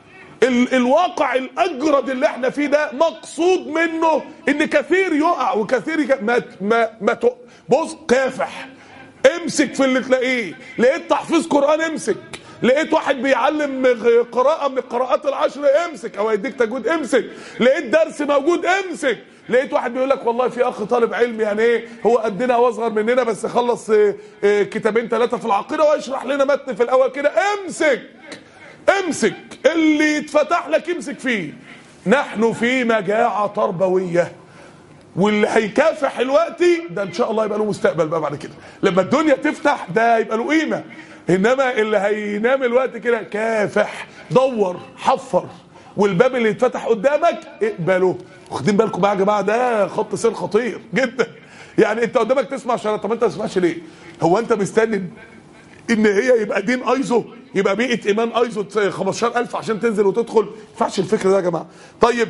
ال الواقع الاجرد اللي احنا فيه ده مقصود منه ان كثير يقع وكثير يك... ما ما ما ت... بص كافح امسك في اللي تلاقيه لقيت تحفيظ قران امسك لقيت واحد بيعلم غ- قراءة من القراءات العشر امسك او يديك تجويد امسك لقيت درس موجود امسك لقيت واحد بيقول لك والله في اخ طالب علم يعني ايه هو قدنا او اصغر مننا بس خلص اه، اه، كتابين ثلاثه في العقيده ويشرح لنا متن في الاول كده امسك امسك اللي يتفتح لك امسك فيه نحن في مجاعة تربوية واللي هيكافح الوقت ده ان شاء الله يبقى له مستقبل بقى بعد كده لما الدنيا تفتح ده يبقى له قيمة انما اللي هينام الوقت كده كافح دور حفر والباب اللي يتفتح قدامك اقبله واخدين بالكم بقى يا جماعه ده خط سير خطير جدا يعني انت قدامك تسمع شرط طب انت ما تسمعش ليه هو انت مستني ان هي يبقى دين ايزو يبقى بيئه ايمان ايزو 15000 عشان تنزل وتدخل ما ينفعش الفكر ده يا جماعه طيب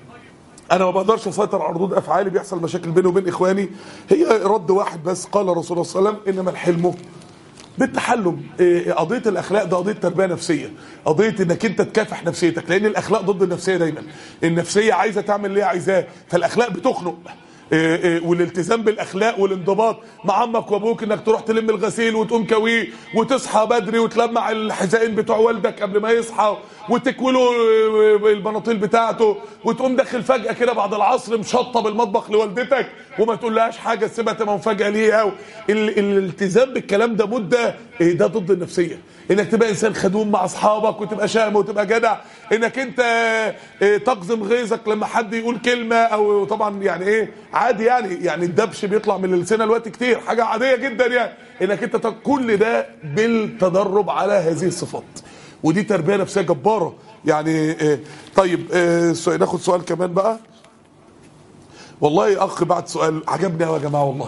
انا ما بقدرش اسيطر على ردود افعالي بيحصل مشاكل بيني وبين اخواني هي رد واحد بس قال رسول الله صلى الله عليه وسلم انما الحلم بالتحلم إيه، قضيه الاخلاق ده قضيه تربيه نفسيه قضيه انك انت تكافح نفسيتك لان الاخلاق ضد النفسيه دايما النفسيه عايزه تعمل اللي هي عايزاه فالاخلاق بتخنق إيه إيه والالتزام بالاخلاق والانضباط مع عمك وابوك انك تروح تلم الغسيل وتقوم كويه وتصحى بدري وتلمع الحزائين بتوع والدك قبل ما يصحى وتكوله البناطيل بتاعته وتقوم داخل فجاه كده بعد العصر مشطب المطبخ لوالدتك وما تقولهاش حاجه تسيبها تبقى مفاجاه ليها و... ال... الالتزام بالكلام ده مده إيه ده ضد النفسيه انك تبقى انسان خدوم مع اصحابك وتبقى شهم وتبقى جدع انك انت إيه، تقزم غيظك لما حد يقول كلمه او طبعا يعني ايه عادي يعني يعني الدبش بيطلع من السنه الوقت كتير حاجه عاديه جدا يعني انك انت ت- كل ده بالتدرب على هذه الصفات ودي تربيه نفسيه جباره يعني إيه، طيب إيه، سؤال- ناخد سؤال كمان بقى والله اخ بعت سؤال عجبني قوي يا جماعه والله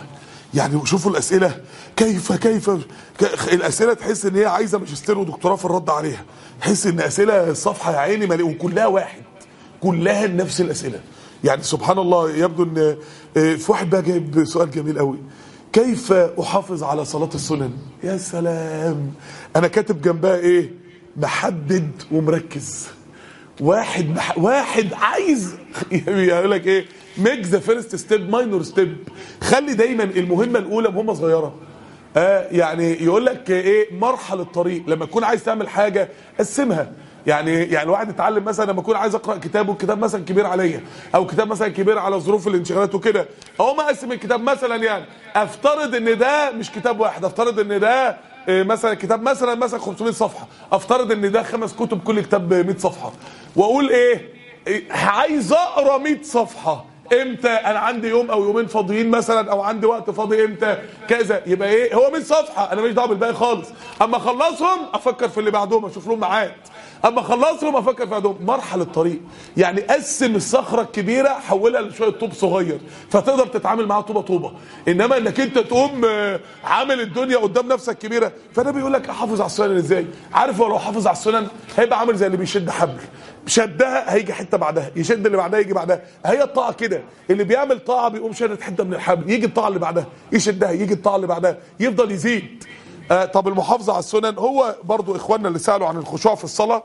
يعني شوفوا الاسئله كيف كيف ك- الاسئله تحس ان هي عايزه ماجستير ودكتوراه في الرد عليها تحس ان اسئله الصفحه يا عيني مليئة وكلها واحد كلها نفس الاسئله يعني سبحان الله يبدو ان آه، في واحد بقى جايب سؤال جميل قوي كيف احافظ على صلاه السنن يا سلام انا كاتب جنبها ايه محدد ومركز واحد مح... واحد عايز يقول لك ايه ميك ذا فيرست ستيب ماينور ستيب خلي دايما المهمه الاولى مهمه صغيره آه يعني يقول لك ايه مرحله الطريق لما تكون عايز تعمل حاجه قسمها يعني يعني الواحد يتعلم مثلا لما اكون عايز اقرا كتاب والكتاب مثلا كبير عليا او كتاب مثلا كبير على ظروف الانشغالات وكده اقوم اقسم الكتاب مثلا يعني افترض ان ده مش كتاب واحد افترض ان ده إيه، مثلا كتاب مثلا مثلا 500 صفحه افترض ان ده خمس كتب كل كتاب 100 صفحه واقول ايه إيه، عايز اقرا 100 صفحه امتى انا عندي يوم او يومين فاضيين مثلا او عندي وقت فاضي امتى كذا يبقى ايه هو 100 صفحه انا مش دعوه بالباقي خالص اما اخلصهم افكر في اللي بعدهم اشوف لهم ميعاد اما اخلصهم افكر في بعدهم مرحله الطريق يعني قسم الصخره الكبيره حولها لشويه طوب صغير فتقدر تتعامل معاها طوبه طوبه انما انك انت تقوم آه، عامل الدنيا قدام نفسك كبيره فده بيقول لك احافظ على السنن ازاي عارف هو لو حافظ على السنن هيبقى عامل زي اللي بيشد حبل شدها هيجي حته بعدها يشد اللي بعدها يجي بعدها هي الطاعه كده اللي بيعمل طاعه بيقوم شادد حته من الحبل يجي الطاعه اللي بعدها يشدها يجي الطاعه اللي بعدها يفضل يزيد آه طب المحافظه على السنن هو برضو اخواننا اللي سالوا عن الخشوع في الصلاه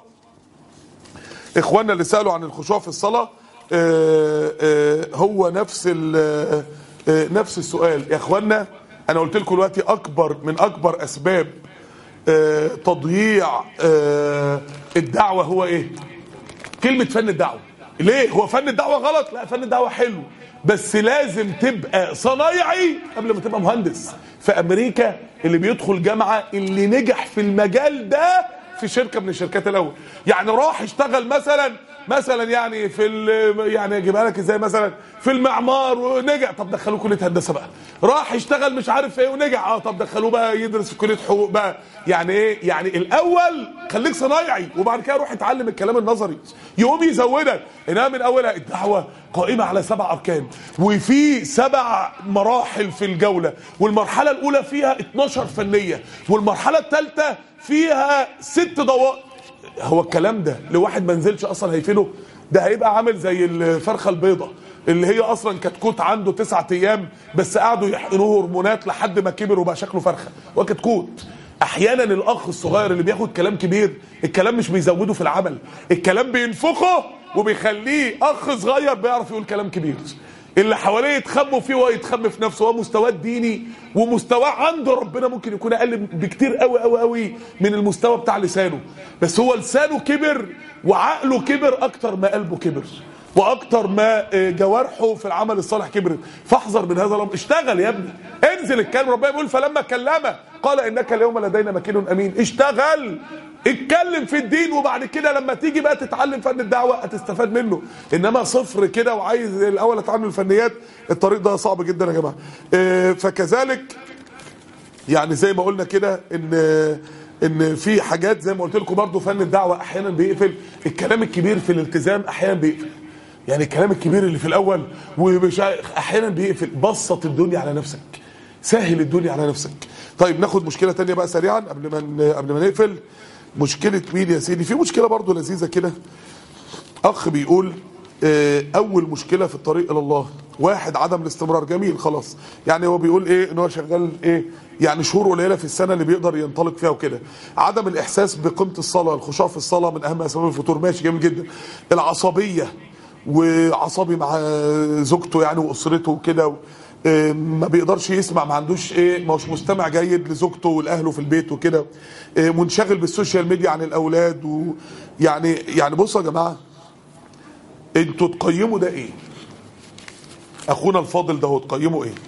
اخواننا اللي سالوا عن الخشوع في الصلاه آه، آه، هو نفس ال- آه، نفس السؤال يا اخوانا انا قلت لكم دلوقتي اكبر من اكبر اسباب آه، تضييع آه، الدعوه هو ايه كلمة فن الدعوة ليه هو فن الدعوة غلط لا فن الدعوة حلو بس لازم تبقى صنايعي قبل ما تبقى مهندس في امريكا اللي بيدخل جامعة اللي نجح في المجال ده في شركة من الشركات الاول يعني راح يشتغل مثلا مثلا يعني في ال- يعني اجيبها لك ازاي مثلا في المعمار ونجح طب دخلوه كليه هندسه بقى راح يشتغل مش عارف ايه ونجح اه طب دخلوه بقى يدرس في كليه حقوق بقى يعني ايه يعني الاول خليك صنايعي وبعد كده روح اتعلم الكلام النظري يقوم يزودك انها من اولها الدعوه قائمه على سبع اركان وفي سبع مراحل في الجوله والمرحله الاولى فيها 12 فنيه والمرحله الثالثه فيها ست ضوابط هو الكلام ده لواحد ما نزلش اصلا هيفيده ده هيبقى عامل زي الفرخه البيضه اللي هي اصلا كتكوت عنده تسعة ايام بس قعدوا يحقنوه هرمونات لحد ما كبر وبقى شكله فرخه وكتكوت احيانا الاخ الصغير اللي بياخد كلام كبير الكلام مش بيزوده في العمل الكلام بينفخه وبيخليه اخ صغير بيعرف يقول كلام كبير اللي حواليه يتخموا فيه وهو يتخم في نفسه هو مستواه الديني ومستواه عند ربنا ممكن يكون اقل بكتير قوي قوي قوي من المستوى بتاع لسانه بس هو لسانه كبر وعقله كبر اكتر ما قلبه كبر واكتر ما آه، جوارحه في العمل الصالح كبرت فاحذر من هذا الامر اشتغل يا ابني انزل الكلام ربنا بيقول فلما كلمه قال انك اليوم لدينا مكين امين اشتغل اتكلم في الدين وبعد كده لما تيجي بقى تتعلم فن الدعوه هتستفاد منه انما صفر كده وعايز الاول اتعلم الفنيات الطريق ده صعب جدا يا جماعه آه، فكذلك يعني زي ما قلنا كده ان ان في حاجات زي ما قلت لكم برضه فن الدعوه احيانا بيقفل الكلام الكبير في الالتزام احيانا بيقفل يعني الكلام الكبير اللي في الاول ومش عارف- احيانا بيقفل بسط الدنيا على نفسك سهل الدنيا على نفسك طيب ناخد مشكله تانية بقى سريعا قبل ما ن- قبل ما نقفل مشكله مين يا سيدي في مشكله برضه لذيذه كده اخ بيقول آه، اول مشكله في الطريق الى الله واحد عدم الاستمرار جميل خلاص يعني هو بيقول ايه ان هو شغال ايه يعني شهور قليله في السنه اللي بيقدر ينطلق فيها وكده عدم الاحساس بقيمه الصلاه الخشوع في الصلاه من اهم اسباب الفتور ماشي جميل جدا العصبيه وعصبي مع زوجته يعني واسرته وكده آه، ما بيقدرش يسمع ما عندوش ايه ما هوش مستمع جيد لزوجته والاهله في البيت وكده آه، منشغل بالسوشيال ميديا عن الاولاد ويعني يعني بصوا يا جماعه انتوا تقيموا ده ايه اخونا الفاضل ده هو تقيموا ايه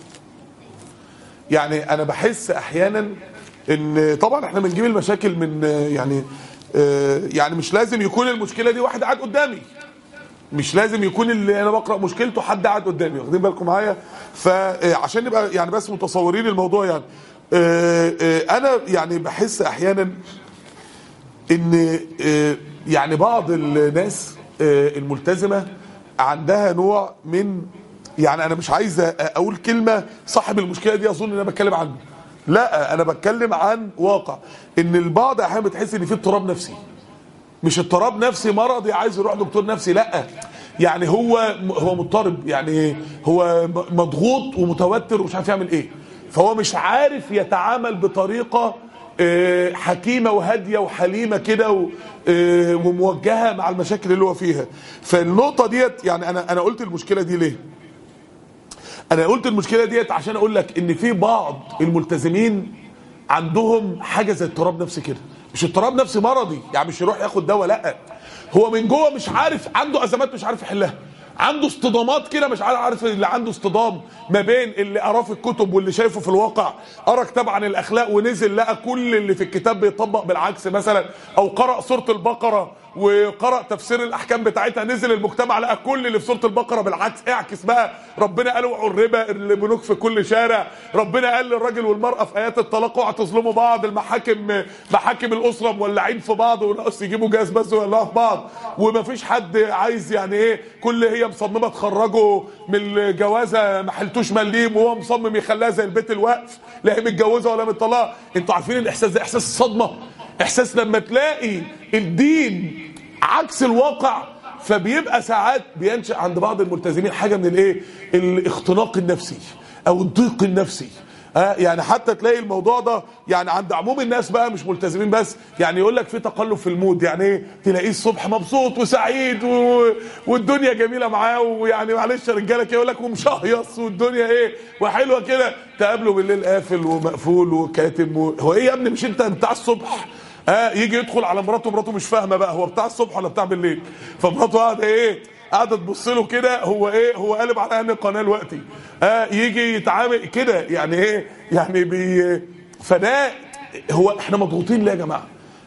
يعني انا بحس احيانا ان طبعا احنا بنجيب المشاكل من آه، يعني آه، يعني مش لازم يكون المشكله دي واحد قاعد قدامي مش لازم يكون اللي انا بقرا مشكلته حد قاعد قدامي واخدين بالكم معايا فعشان نبقى يعني بس متصورين الموضوع يعني آه، آه، انا يعني بحس احيانا ان آه، يعني بعض الناس آه، الملتزمه عندها نوع من يعني انا مش عايز اقول كلمه صاحب المشكله دي اظن ان انا بتكلم عنه لا انا بتكلم عن واقع ان البعض احيانا بتحس ان في اضطراب نفسي مش اضطراب نفسي مرضي عايز يروح دكتور نفسي لا يعني هو هو مضطرب يعني هو مضغوط ومتوتر ومش عارف يعمل ايه فهو مش عارف يتعامل بطريقه آه، حكيمه وهاديه وحليمه كده و- آه، وموجهه مع المشاكل اللي هو فيها فالنقطه ديت يعني انا انا قلت المشكله دي ليه انا قلت المشكله ديت عشان اقول لك ان في بعض الملتزمين عندهم حاجه زي اضطراب نفسي كده مش اضطراب نفسي مرضي يعني مش يروح ياخد دواء لا هو من جوه مش عارف عنده ازمات مش عارف يحلها عنده اصطدامات كده مش عارف عارف اللي عنده اصطدام ما بين اللي قراه في الكتب واللي شايفه في الواقع قرا كتاب عن الاخلاق ونزل لقى كل اللي في الكتاب بيطبق بالعكس مثلا او قرا سوره البقره وقرأ تفسير الأحكام بتاعتها نزل المجتمع لقى كل اللي في سورة البقرة بالعكس اعكس بقى ربنا قال اوعوا الربا البنوك في كل شارع ربنا قال للراجل والمرأة في آيات الطلاق اوعوا تظلموا بعض المحاكم محاكم الأسرة مولعين في بعض وناقص يجيبوا جاز بس ويولعوا في بعض ومفيش حد عايز يعني ايه كل هي مصممة تخرجه من الجوازة ما حلتوش مليم وهو مصمم يخليها زي البيت الوقف لا هي متجوزة ولا مطلقة انتوا عارفين الإحساس ده إحساس الصدمة إحساس لما تلاقي الدين عكس الواقع فبيبقى ساعات بينشأ عند بعض الملتزمين حاجة من الايه الاختناق النفسي او الضيق النفسي آه يعني حتى تلاقي الموضوع ده يعني عند عموم الناس بقى مش ملتزمين بس يعني يقول لك في تقلب في المود يعني ايه تلاقيه الصبح مبسوط وسعيد و... والدنيا جميله معاه ويعني معلش يا رجاله كده يقول لك ومشهيص والدنيا ايه وحلوه كده تقابله بالليل قافل ومقفول وكاتم و... هو ايه يا ابني مش انت بتاع الصبح اه يجي يدخل على مراته مراته مش فاهمه بقى هو بتاع الصبح ولا بتاع بالليل فمراته قاعده ايه قاعده تبص له كده هو ايه هو قالب على ان القناه دلوقتي اه يجي يتعامل كده يعني ايه يعني بي فده هو احنا مضغوطين ليه يا جماعه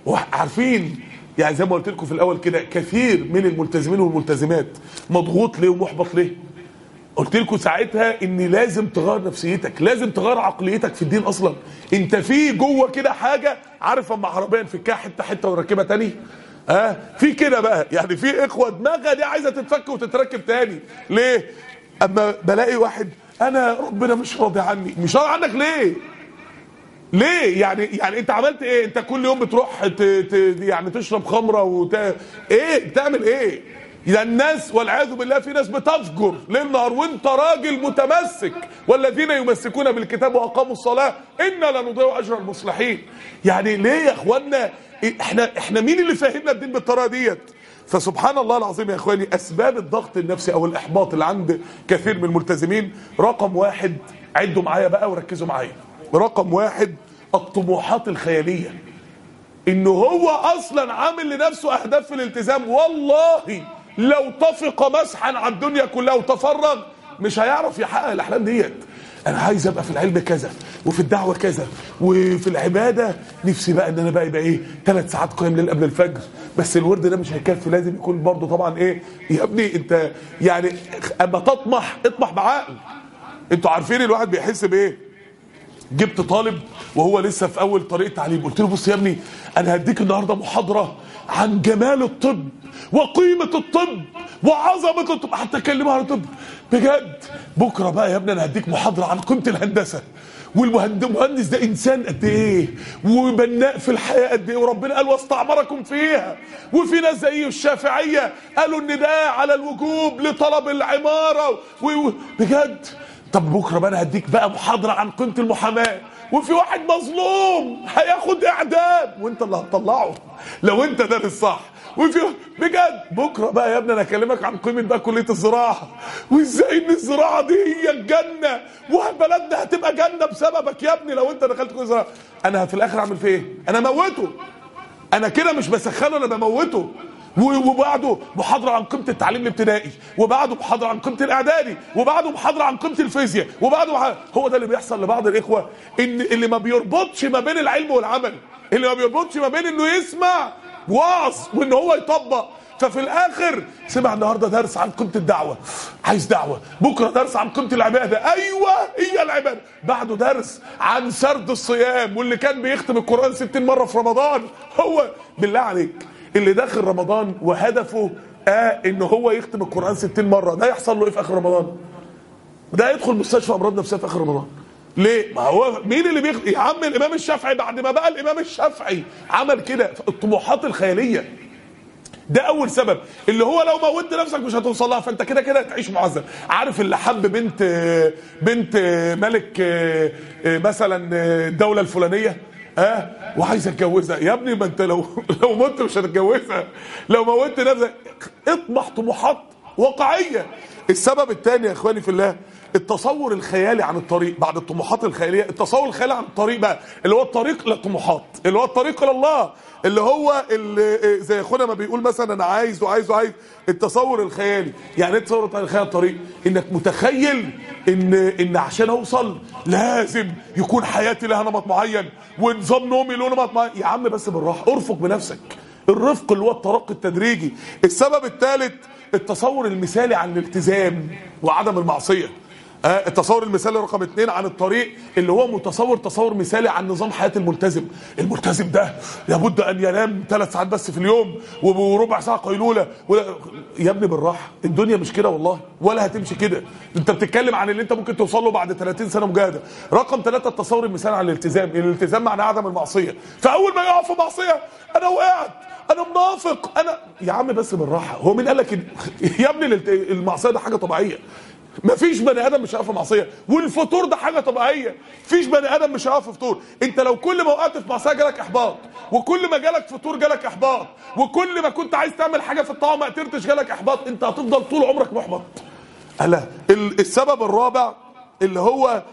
عارفين يعني زي ما قلت لكم في الاول كده كثير من الملتزمين والملتزمات مضغوط ليه ومحبط ليه قلت لكم ساعتها ان لازم تغير نفسيتك لازم تغير عقليتك في الدين اصلا انت في جوه كده حاجه عارف اما عربيه نفكها حته حته ونركبها تاني اه في كده بقى يعني في اخوه دماغها دي عايزه تتفك وتتركب تاني ليه اما بلاقي واحد انا ربنا مش راضي عني مش راضي عنك ليه ليه يعني يعني انت عملت ايه انت كل يوم بتروح ت... ت... يعني تشرب خمره وت... ايه بتعمل ايه يعني الناس والعياذ بالله في ناس بتفجر ليل نهار وانت راجل متمسك والذين يمسكون بالكتاب واقاموا الصلاه انا لنضيع اجر المصلحين يعني ليه يا اخوانا احنا احنا مين اللي فاهمنا الدين بالطريقه ديت فسبحان الله العظيم يا اخواني اسباب الضغط النفسي او الاحباط اللي عند كثير من الملتزمين رقم واحد عدوا معايا بقى وركزوا معايا رقم واحد الطموحات الخياليه ان هو اصلا عامل لنفسه اهداف في الالتزام والله لو طفق مسحا على الدنيا كلها وتفرغ مش هيعرف يحقق الاحلام ديت انا عايز ابقى في العلم كذا وفي الدعوه كذا وفي العباده نفسي بقى ان انا بقى يبقى ايه ثلاث ساعات قيام ليل قبل الفجر بس الورد ده مش هيكفي لازم يكون برضه طبعا ايه يا ابني انت يعني اما تطمح اطمح بعقل انتوا عارفين الواحد بيحس بايه جبت طالب وهو لسه في اول طريق تعليم قلت له بص يا ابني انا هديك النهارده محاضره عن جمال الطب وقيمه الطب وعظمه الطب حتى اكلمها عن الطب بجد بكره بقى يا ابني انا هديك محاضره عن قيمه الهندسه والمهندس ده انسان قد ايه وبناء في الحياه قد ايه وربنا قال واستعمركم فيها وفي ناس زي الشافعيه قالوا ان ده على الوجوب لطلب العماره و... بجد طب بكره بقى انا هديك بقى محاضره عن قيمه المحاماه وفي واحد مظلوم هياخد اعدام وانت اللي هتطلعه لو انت ده الصح وفي بجد بكره بقى يا ابني انا اكلمك عن قيمه بقى كليه الزراعه وازاي ان الزراعه دي هي الجنه وبلدنا هتبقى جنه بسببك يا ابني لو انت دخلت كليه الزراعه انا في الاخر اعمل فيه ايه؟ انا موته انا كده مش بسخنه انا بموته وبعده محاضرة عن قيمة التعليم الابتدائي وبعده محاضرة عن قيمة الإعدادي وبعده محاضرة عن قيمة الفيزياء وبعده مح... هو ده اللي بيحصل لبعض الإخوة إن اللي ما بيربطش ما بين العلم والعمل اللي ما بيربطش ما بين إنه يسمع وعظ وإن هو يطبق ففي الاخر سمع النهارده درس عن قيمه الدعوه عايز دعوه بكره درس عن قيمه العباده ايوه هي العباده بعده درس عن سرد الصيام واللي كان بيختم القران 60 مره في رمضان هو بالله عليك اللي داخل رمضان وهدفه آه ان هو يختم القران 60 مره ده يحصل له ايه في اخر رمضان ده يدخل مستشفى امراض نفسيه في اخر رمضان ليه؟ ما هو مين اللي بيخ... يا عم الامام الشافعي بعد ما بقى الامام الشافعي عمل كده الطموحات الخياليه ده اول سبب اللي هو لو موتت نفسك مش هتوصل لها فانت كده كده هتعيش معذب عارف اللي حب بنت بنت ملك مثلا الدوله الفلانيه اه وعايز اتجوزها يا ابني ما انت لو لو مت مش هتتجوزها لو موتت نفسك اطمح طموحات واقعيه السبب الثاني يا اخواني في الله التصور الخيالي عن الطريق بعد الطموحات الخياليه التصور الخيالي عن الطريق بقى اللي هو الطريق للطموحات اللي هو الطريق الى الله اللي هو اللي زي اخونا ما بيقول مثلا انا عايز وعايز وعايز التصور الخيالي يعني ايه التصور الخيالي الطريق انك متخيل ان ان عشان اوصل لازم يكون حياتي لها نمط معين ونظام نومي له نمط معين يا عم بس بالراحه ارفق بنفسك الرفق اللي هو الترقي التدريجي السبب الثالث التصور المثالي عن الالتزام وعدم المعصيه آه التصور المثالي رقم اثنين عن الطريق اللي هو متصور تصور مثالي عن نظام حياة الملتزم الملتزم ده لابد ان ينام ثلاث ساعات بس في اليوم وربع ساعة قيلولة ولا يا ابني بالراحة الدنيا مش كده والله ولا هتمشي كده انت بتتكلم عن اللي انت ممكن توصل له بعد 30 سنة مجاهدة رقم ثلاثة التصور المثالي عن الالتزام الالتزام معناه عدم المعصية فاول ما يقع في معصية انا وقعت انا منافق انا يا عم بس بالراحة هو مين قال لك يا ابني المعصية ده حاجة طبيعية مفيش بني ادم مش هيقف في معصيه والفطور ده حاجه طبيعيه مفيش بني ادم مش هيقف في فطور انت لو كل ما وقعت في معصيه جالك احباط وكل ما جالك فطور جالك احباط وكل ما كنت عايز تعمل حاجه في الطاعه ما قدرتش جالك احباط انت هتفضل طول عمرك محبط الا السبب الرابع اللي هو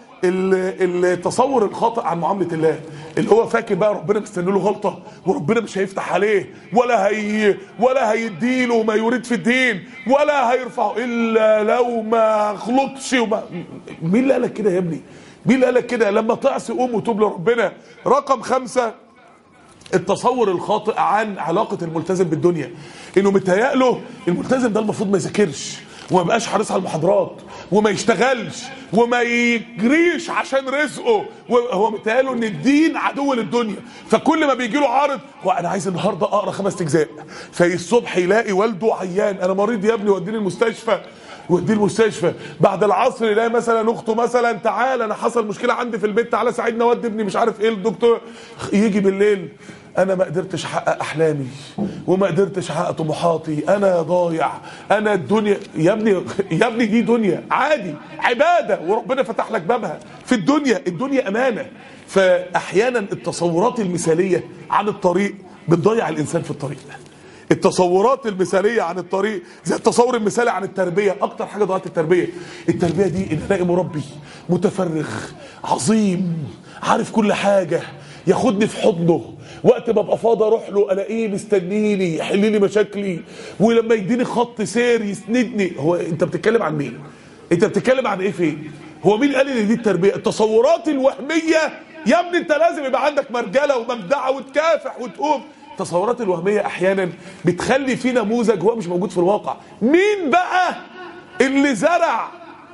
التصور الخاطئ عن معامله الله اللي هو فاكر بقى ربنا مستني له غلطه وربنا مش هيفتح عليه ولا هي ولا هيديله ما يريد في الدين ولا هيرفعه الا لو ما غلطش وما مين اللي قالك كده يا ابني مين اللي قالك كده لما تعصي قوم وتوب لربنا رقم خمسة التصور الخاطئ عن علاقة الملتزم بالدنيا انه متهيأ له الملتزم ده المفروض ما يذاكرش وما يبقاش حريص على المحاضرات وما يشتغلش وما يجريش عشان رزقه هو متهيأله ان الدين عدو للدنيا فكل ما بيجي له عارض هو انا عايز النهارده اقرا خمس اجزاء في الصبح يلاقي والده عيان انا مريض يا ابني وديني المستشفى وديه المستشفى بعد العصر يلاقي مثلا اخته مثلا تعالى انا حصل مشكله عندي في البيت تعالى ساعدني اودي ابني مش عارف ايه الدكتور يجي بالليل انا ما قدرتش احقق احلامي وما قدرتش احقق طموحاتي انا ضايع انا الدنيا يا ابني يا ابني دي دنيا عادي عباده وربنا فتح لك بابها في الدنيا الدنيا امانه فاحيانا التصورات المثاليه عن الطريق بتضيع الانسان في الطريق التصورات المثاليه عن الطريق زي التصور المثالي عن التربيه اكتر حاجه ضيعت التربيه التربيه دي ان الاقي مربي متفرغ عظيم عارف كل حاجه ياخدني في حضنه وقت ما ابقى فاضي اروح له الاقيه مستنيني يحل لي مشاكلي ولما يديني خط سير يسندني هو انت بتتكلم عن مين انت بتتكلم عن ايه فين هو مين قال ان دي التربيه التصورات الوهميه يا ابني انت لازم يبقى عندك مرجله ومجدعه وتكافح وتقوم التصورات الوهميه احيانا بتخلي في نموذج هو مش موجود في الواقع مين بقى اللي زرع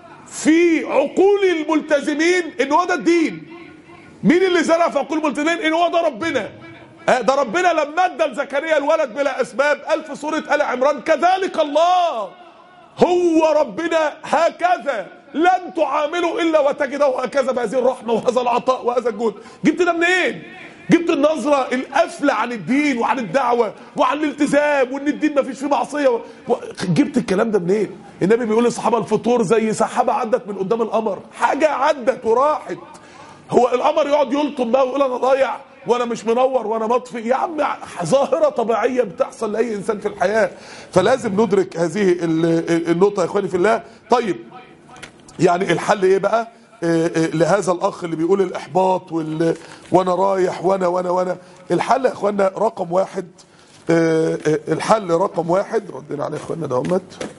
في عقول الملتزمين ان هو ده الدين مين اللي زرع في عقول الملتزمين ان هو ده ربنا آه ده ربنا لما ادى لزكريا الولد بلا اسباب قال في سوره ال عمران كذلك الله هو ربنا هكذا لن تعاملوا الا وتجده هكذا بهذه الرحمه وهذا العطاء وهذا الجهد جبت ده منين جبت النظرة القافلة عن الدين وعن الدعوة وعن الالتزام وان الدين ما فيش فيه معصية و... و... جبت الكلام ده منين النبي بيقول للصحابة الفطور زي سحابة عدت من قدام القمر حاجة عدت وراحت هو القمر يقعد يلطم بقى ويقول انا ضايع وانا مش منور وانا مطفي يا عم ظاهره طبيعيه بتحصل لاي انسان في الحياه فلازم ندرك هذه النقطه يا اخواني في الله طيب يعني الحل ايه بقى لهذا الاخ اللي بيقول الاحباط وال... وانا رايح وانا وانا وانا الحل يا اخوانا رقم واحد الحل رقم واحد ردنا عليه يا اخوانا دومت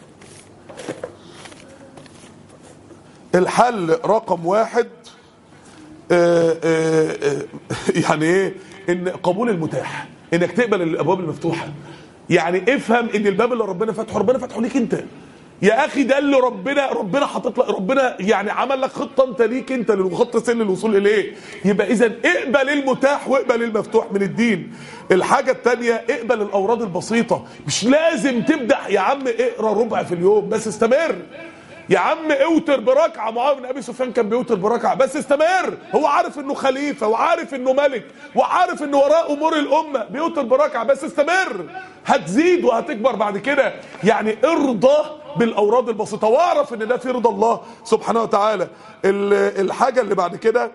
الحل رقم واحد آآ آآ يعني ايه ان قبول المتاح انك تقبل الابواب المفتوحه يعني افهم ان الباب اللي ربنا فتحه ربنا فتحه ليك انت يا اخي ده اللي ربنا ربنا حاطط لك ربنا يعني عمل لك خطه انت ليك انت للخط سن الوصول اليه يبقى اذا اقبل المتاح واقبل المفتوح من الدين الحاجه الثانيه اقبل الاوراد البسيطه مش لازم تبدا يا عم اقرا ربع في اليوم بس استمر يا عم اوتر بركعه معاويه بن ابي سفيان كان بيوتر بركعه بس استمر هو عارف انه خليفه وعارف انه ملك وعارف انه وراء امور الامه بيوتر بركعه بس استمر هتزيد وهتكبر بعد كده يعني ارضى بالاوراد البسيطه واعرف ان ده في رضا الله سبحانه وتعالى ال- الحاجه اللي بعد كده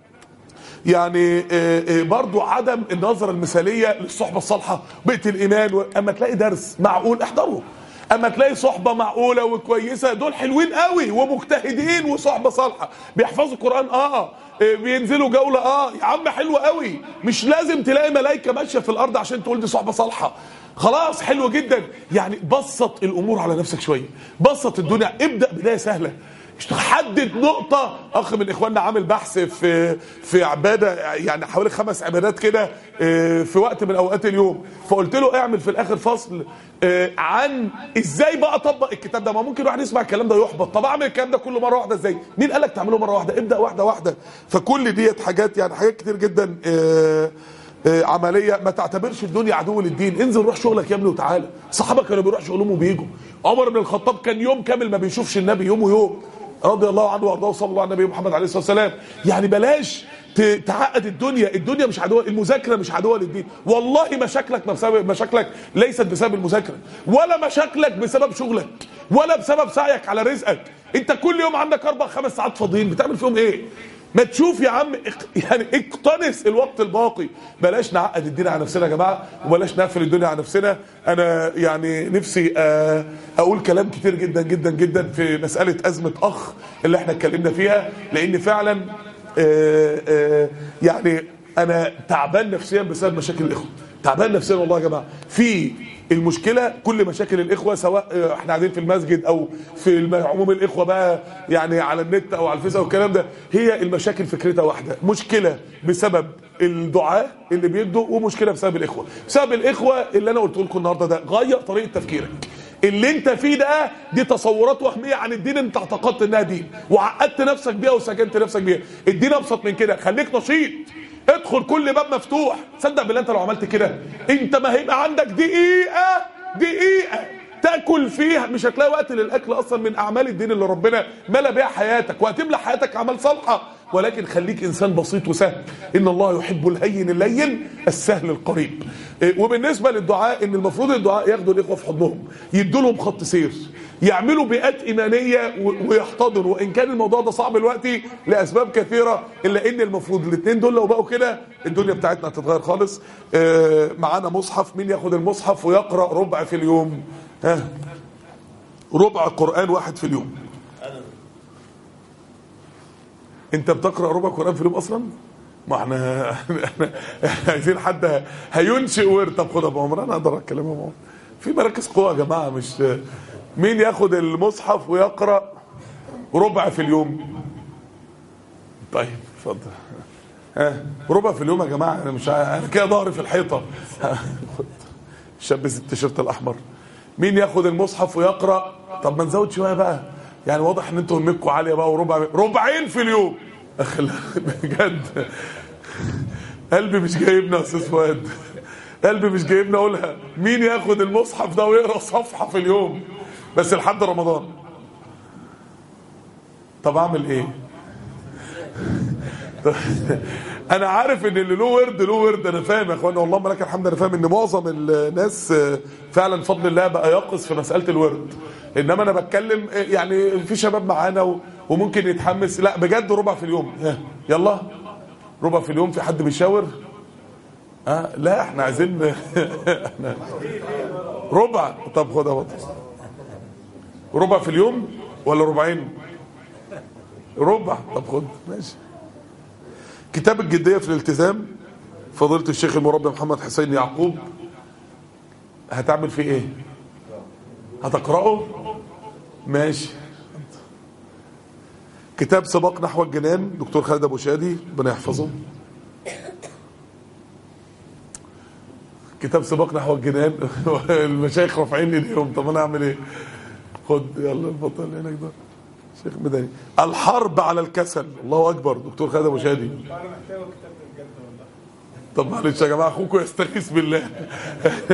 يعني آه، آه، برضو عدم النظرة المثالية للصحبة الصالحة بيت الإيمان و... أما تلاقي درس معقول احضره أما تلاقي صحبة معقولة وكويسة دول حلوين قوي ومجتهدين وصحبة صالحة بيحفظوا القرآن آه آه، بينزلوا جولة آه يا عم حلو قوي مش لازم تلاقي ملايكة ماشية في الأرض عشان تقول دي صحبة صالحة خلاص حلو جدا يعني بسط الأمور على نفسك شوية بسط الدنيا ابدأ بداية سهلة حدد نقطة أخ من إخواننا عامل بحث في في عبادة يعني حوالي خمس عبادات كده آه، في وقت من أوقات اليوم فقلت له اعمل في الآخر فصل آه، عن إزاي بقى أطبق الكتاب ده ما ممكن واحد يسمع الكلام ده يحبط طب أعمل الكلام ده كله مرة واحدة إزاي مين قال لك تعمله مرة واحدة ابدأ واحدة واحدة فكل ديت حاجات يعني حاجات كتير جدا آه، آه، عمليه ما تعتبرش الدنيا عدو للدين انزل روح شغلك يا ابني وتعالى الصحابه كانوا بيروحوا شغلهم وبيجوا عمر بن الخطاب كان يوم كامل ما بيشوفش النبي يوم ويوم رضي الله عنه وارضاه صلى الله على النبي محمد عليه الصلاه والسلام يعني بلاش ت- تعقد الدنيا الدنيا مش عدوه المذاكره مش عدوه للدين والله مشاكلك ما بسبب مشاكلك ليست بسبب المذاكره ولا مشاكلك بسبب شغلك ولا بسبب سعيك على رزقك انت كل يوم عندك اربع خمس ساعات فاضيين بتعمل فيهم ايه ما تشوف يا عم اق- يعني اقتنص الوقت الباقي بلاش نعقد الدين على نفسنا يا جماعه وبلاش نقفل الدنيا على نفسنا انا يعني نفسي آه، اقول كلام كتير جدا جدا جدا في مساله ازمه اخ اللي احنا اتكلمنا فيها لان فعلا آه، آه، يعني انا تعبان نفسيا بسبب مشاكل الاخوه تعبان نفسيا والله يا جماعه في المشكله كل مشاكل الاخوه سواء آه، احنا قاعدين في المسجد او في الم- عموم الاخوه بقى يعني على النت او على الفيس او الكلام ده هي المشاكل فكرتها واحده مشكله بسبب الدعاء اللي بيدوا ومشكله بسبب الاخوه بسبب الاخوه اللي انا قلت لكم النهارده ده غير طريقه تفكيرك اللي انت فيه ده دي تصورات وهميه عن الدين انت اعتقدت انها دين وعقدت نفسك بيها وسجنت نفسك بيها الدين ابسط من كده خليك نشيط ادخل كل باب مفتوح صدق بالله انت لو عملت كده انت ما هيبقى عندك دقيقه دقيقه تاكل فيها مش هتلاقي وقت للاكل اصلا من اعمال الدين اللي ربنا ملا بيها حياتك وهتملى حياتك اعمال صالحه ولكن خليك انسان بسيط وسهل ان الله يحب الهين اللين السهل القريب إيه، وبالنسبه للدعاء ان المفروض الدعاء ياخدوا الاخوه في حضنهم يدوا لهم خط سير يعملوا بيئات ايمانيه و- ويحتضنوا وان كان الموضوع ده صعب دلوقتي لاسباب كثيره الا ان المفروض الاثنين دول لو بقوا كده الدنيا بتاعتنا هتتغير خالص آه، معانا مصحف مين ياخد المصحف ويقرا ربع في اليوم ها ربع قران واحد في اليوم انت بتقرا ربع قران في اليوم اصلا ما احنا احنا عايزين حد هينشئ ورد طب خد ابو عمر انا اقدر اتكلم يا ابو عمر في مراكز قوه يا جماعه مش مين ياخد المصحف ويقرا ربع في اليوم طيب اتفضل ها ربع في اليوم يا جماعه انا مش ع- انا كده ظهري في الحيطه خد. شاب التيشيرت الاحمر مين ياخد المصحف ويقرا طب ما نزود شويه بقى يعني واضح ان انتوا همكم عاليه بقى وربع ربعين في اليوم أخ لا، بجد قلبي مش جايبنا يا استاذ فؤاد قلبي مش جايبنا اقولها مين ياخد المصحف ده ويقرا صفحه في اليوم بس لحد رمضان طب اعمل ايه انا عارف ان اللي له ورد له ورد انا فاهم يا اخوانا والله لك الحمد انا فاهم ان معظم الناس آه، فعلا بفضل الله بقى يقص في مساله الورد انما انا بتكلم آه، يعني في شباب معانا و- وممكن يتحمس لا بجد ربع في اليوم ها، يلا ربع في اليوم في حد بيشاور اه لا احنا عايزين احنا ربع طب خدها بطل ربع في اليوم ولا ربعين ربع طب خد ماشي كتاب الجدية في الالتزام فضيلة الشيخ المربي محمد حسين يعقوب هتعمل فيه ايه هتقرأه ماشي كتاب سباق نحو الجنان دكتور خالد ابو شادي ربنا يحفظه كتاب سباق نحو الجنان المشايخ رافعين ايديهم طب انا اعمل ايه خد يلا البطل هناك ده شيخ مدني الحرب على الكسل الله اكبر دكتور خالد ابو شادي طب معلش يا جماعه اخوكم يستغيث بالله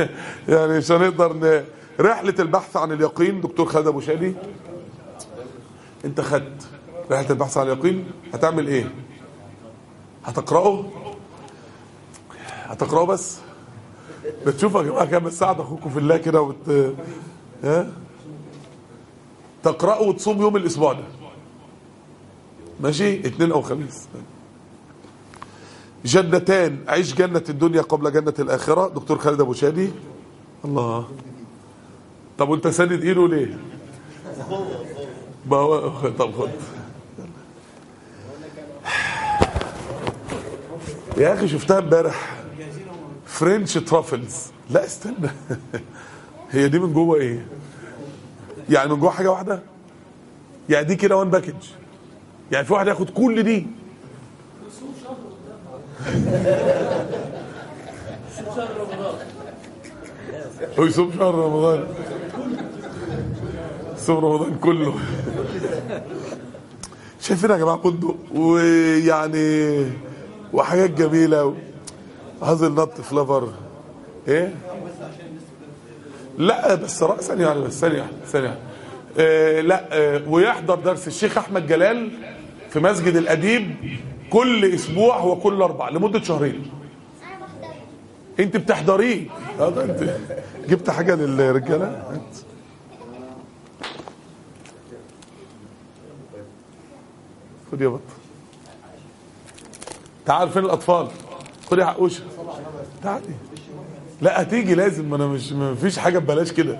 يعني مش هنقدر ن... رحله البحث عن اليقين دكتور خالد ابو شادي انت خدت رحله البحث عن اليقين هتعمل ايه هتقراه هتقراه بس بتشوفوا يا جماعه كام الساعه اخوكم في الله كده وت... ها تقراه وتصوم يوم الاسبوع ده ماشي اثنين او خميس جنتان عيش جنة الدنيا قبل جنة الآخرة دكتور خالد أبو شادي الله طب وانت ساند ايده ليه ما هو طب خد يا اخي شفتها امبارح فرنش ترافلز لا استنى هي دي من جوه ايه يعني من جوه حاجه واحده يعني دي كده وان باكج يعني في واحد ياخد كل دي هو يصوم شهر رمضان يصوم رمضان كله شايفين يا جماعه فندق ويعني وحاجات جميله و... هذا النط فلافر ايه لا بس رأسا يعني بس ثانية ثانية آه لا آه ويحضر درس الشيخ أحمد جلال في مسجد الأديب كل أسبوع وكل أربع لمدة شهرين أنت بتحضريه اه ده أنت جبت حاجة للرجالة خد يا بط تعال فين الأطفال خد يا حقوشة تعالي لا هتيجي لازم ما انا مش ما فيش حاجه ببلاش كده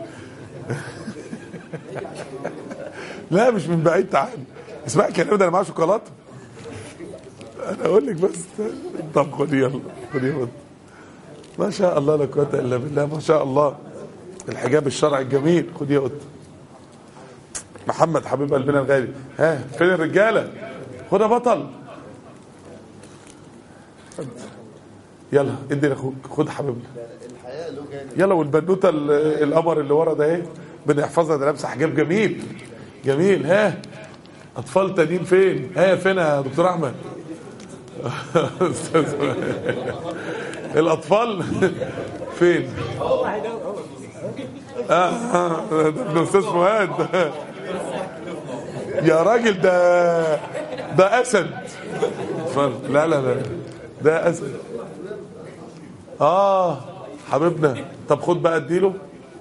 لا مش من بعيد تعالى اسمع الكلام ده انا معاه شوكولاته انا اقول لك بس طب خدي يلا خدي يلا ما شاء الله لا قوه الا بالله ما شاء الله الحجاب الشرعي الجميل خدي يا قط محمد حبيب قلبنا الغالي ها فين الرجاله خد يا بطل يلا ادي لاخوك خد حبيبنا يلا والبنوته ال- القمر اللي ورا ده اهي بنحفظها ده لابسه حجاب جميل جميل ها اطفال تانيين فين ها فين يا دكتور احمد أستاذ الاطفال فين اه آه، ده ابن استاذ فؤاد يا راجل ده ده اسد اتفضل. لا لا لا ده اسد اه حبيبنا طب خد بقى اديله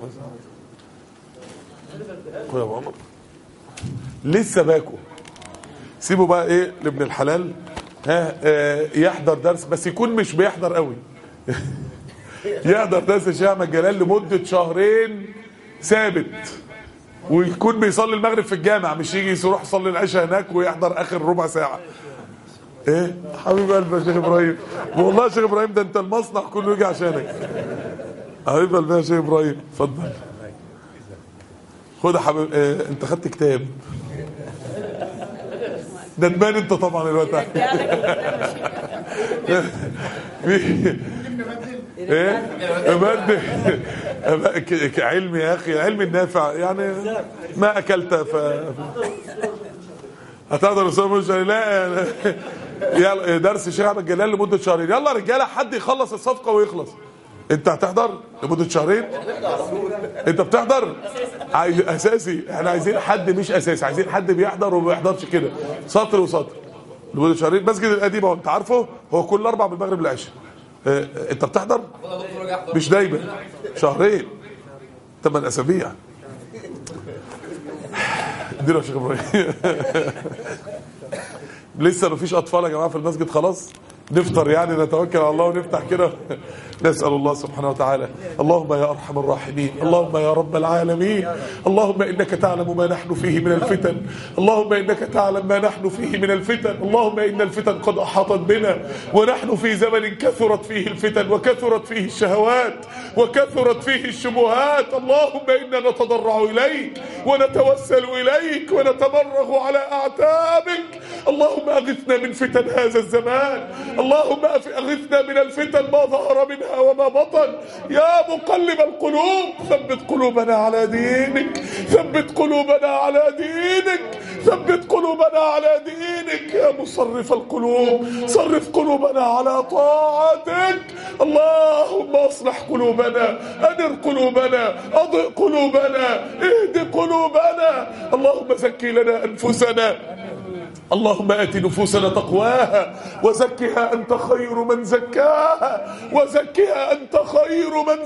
خد يا ماما لسه باكو سيبه بقى ايه لابن الحلال ها آه يحضر درس بس يكون مش بيحضر قوي يحضر درس الشيخ احمد جلال لمده شهرين ثابت ويكون بيصلي المغرب في الجامع مش يجي يروح يصلي العشاء هناك ويحضر اخر ربع ساعه ايه حبيب قلبي يا شيخ ابراهيم والله يا شيخ ابراهيم ده انت المصنع كله يجي عشانك حبيب قلبي يا شيخ ابراهيم اتفضل خد يا حبيب اه انت خدت كتاب ندمان انت طبعا الوقت ايه مادة ك- ك- علمي يا اخي علم النافع يعني ما اكلت ف هتقدر تصوم مش لا يلا درس الشيخ احمد جلال لمده شهرين يلا يا رجاله حد يخلص الصفقه ويخلص انت هتحضر لمده شهرين انت بتحضر عايز اساسي احنا عايزين حد مش اساسي عايزين حد بيحضر وما بيحضرش كده سطر وسطر لمده شهرين مسجد القديم اهو انت عارفه هو كل اربع من المغرب للعشاء اه، انت بتحضر مش دايما شهرين ثمان اسابيع اديله يا شيخ ابراهيم لسه مفيش اطفال يا جماعه في المسجد خلاص نفطر يعني نتوكل على الله ونفتح كده نسال الله سبحانه وتعالى اللهم يا ارحم الراحمين اللهم يا رب العالمين اللهم انك تعلم ما نحن فيه من الفتن اللهم انك تعلم ما نحن فيه من الفتن اللهم ان الفتن قد احاطت بنا ونحن في زمن كثرت فيه الفتن وكثرت فيه الشهوات وكثرت فيه الشبهات اللهم انا نتضرع اليك ونتوسل اليك ونتمرغ على اعتابك اللهم اغثنا من فتن هذا الزمان اللهم اغثنا من الفتن ما ظهر منها وما بطن يا مقلب القلوب ثبت قلوبنا على دينك ثبت قلوبنا على دينك ثبت قلوبنا على دينك يا مصرف القلوب صرف قلوبنا على طاعتك اللهم اصلح قلوبنا انر قلوبنا اضئ قلوبنا اهد قلوبنا اللهم زكي لنا انفسنا اللهم ات نفوسنا تقواها وزكها انت خير من زكاها وزكها انت خير من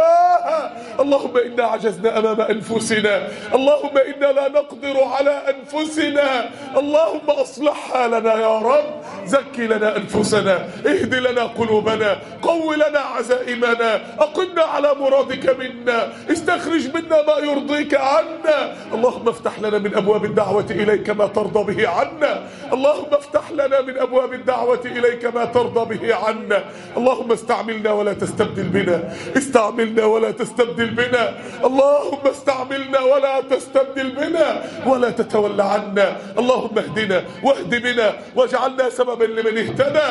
زكاها اللهم انا عجزنا امام انفسنا اللهم انا لا نقدر على انفسنا اللهم اصلحها لنا يا رب زكي لنا انفسنا اهد لنا قلوبنا قو لنا عزائمنا اقمنا على مرادك منا استخرج منا ما يرضيك عنا اللهم افتح لنا من ابواب الدعوه اليك ما ترضى به عنا اللهم افتح لنا من ابواب الدعوه اليك ما ترضى به عنا اللهم استعملنا ولا تستبدل بنا استعملنا ولا تستبدل بنا اللهم استعملنا ولا تستبدل بنا ولا تتولى عنا اللهم اهدنا واهد بنا واجعلنا سببا لمن اهتدى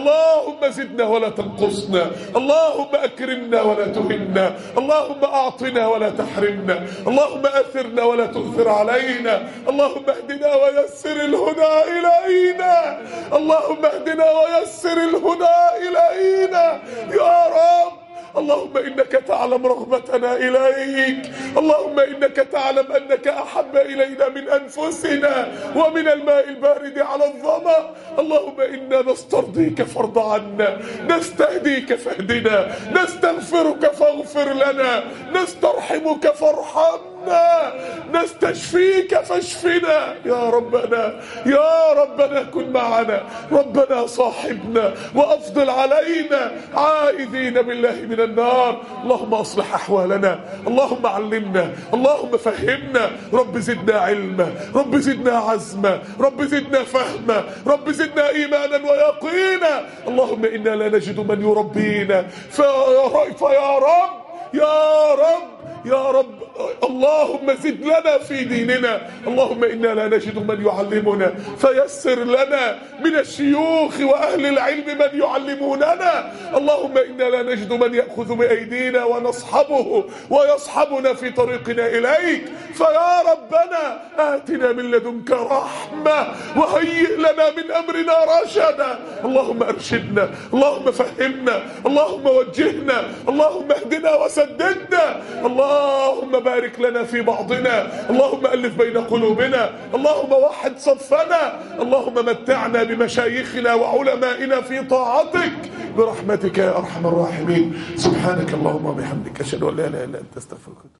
اللهم زدنا ولا تنقصنا اللهم اكرمنا ولا تهنا اللهم اعطنا ولا تحرمنا اللهم اثرنا ولا تؤثر علينا اللهم اهدنا ويسر الهدى الينا اللهم اهدنا ويسر الهدى الينا يا رب اللهم انك تعلم رغبتنا اليك اللهم انك تعلم انك احب الينا من انفسنا ومن الماء البارد على الظما اللهم انا نسترضيك فارض عنا نستهديك فاهدنا نستغفرك فاغفر لنا نسترحمك فارحمنا نستشفيك فاشفنا يا ربنا يا ربنا كن معنا ربنا صاحبنا وافضل علينا عائذين بالله من النار اللهم اصلح احوالنا اللهم علمنا اللهم فهمنا رب زدنا علما رب زدنا عزما رب زدنا فهما رب زدنا ايمانا ويقينا اللهم انا لا نجد من يربينا فيا فيا رب يا رب يا رب اللهم زد لنا في ديننا اللهم انا لا نجد من يعلمنا فيسر لنا من الشيوخ واهل العلم من يعلموننا اللهم انا لا نجد من ياخذ بايدينا ونصحبه ويصحبنا في طريقنا اليك فيا ربنا اتنا من لدنك رحمه وهيئ لنا من امرنا رشدا اللهم ارشدنا اللهم فهمنا اللهم وجهنا اللهم اهدنا وسددنا اللهم بارك لنا في بعضنا اللهم ألف بين قلوبنا اللهم وحد صفنا اللهم متعنا بمشايخنا وعلمائنا في طاعتك برحمتك يا أرحم الراحمين سبحانك اللهم وبحمدك أشهد أن لا إله إلا أنت استغفرك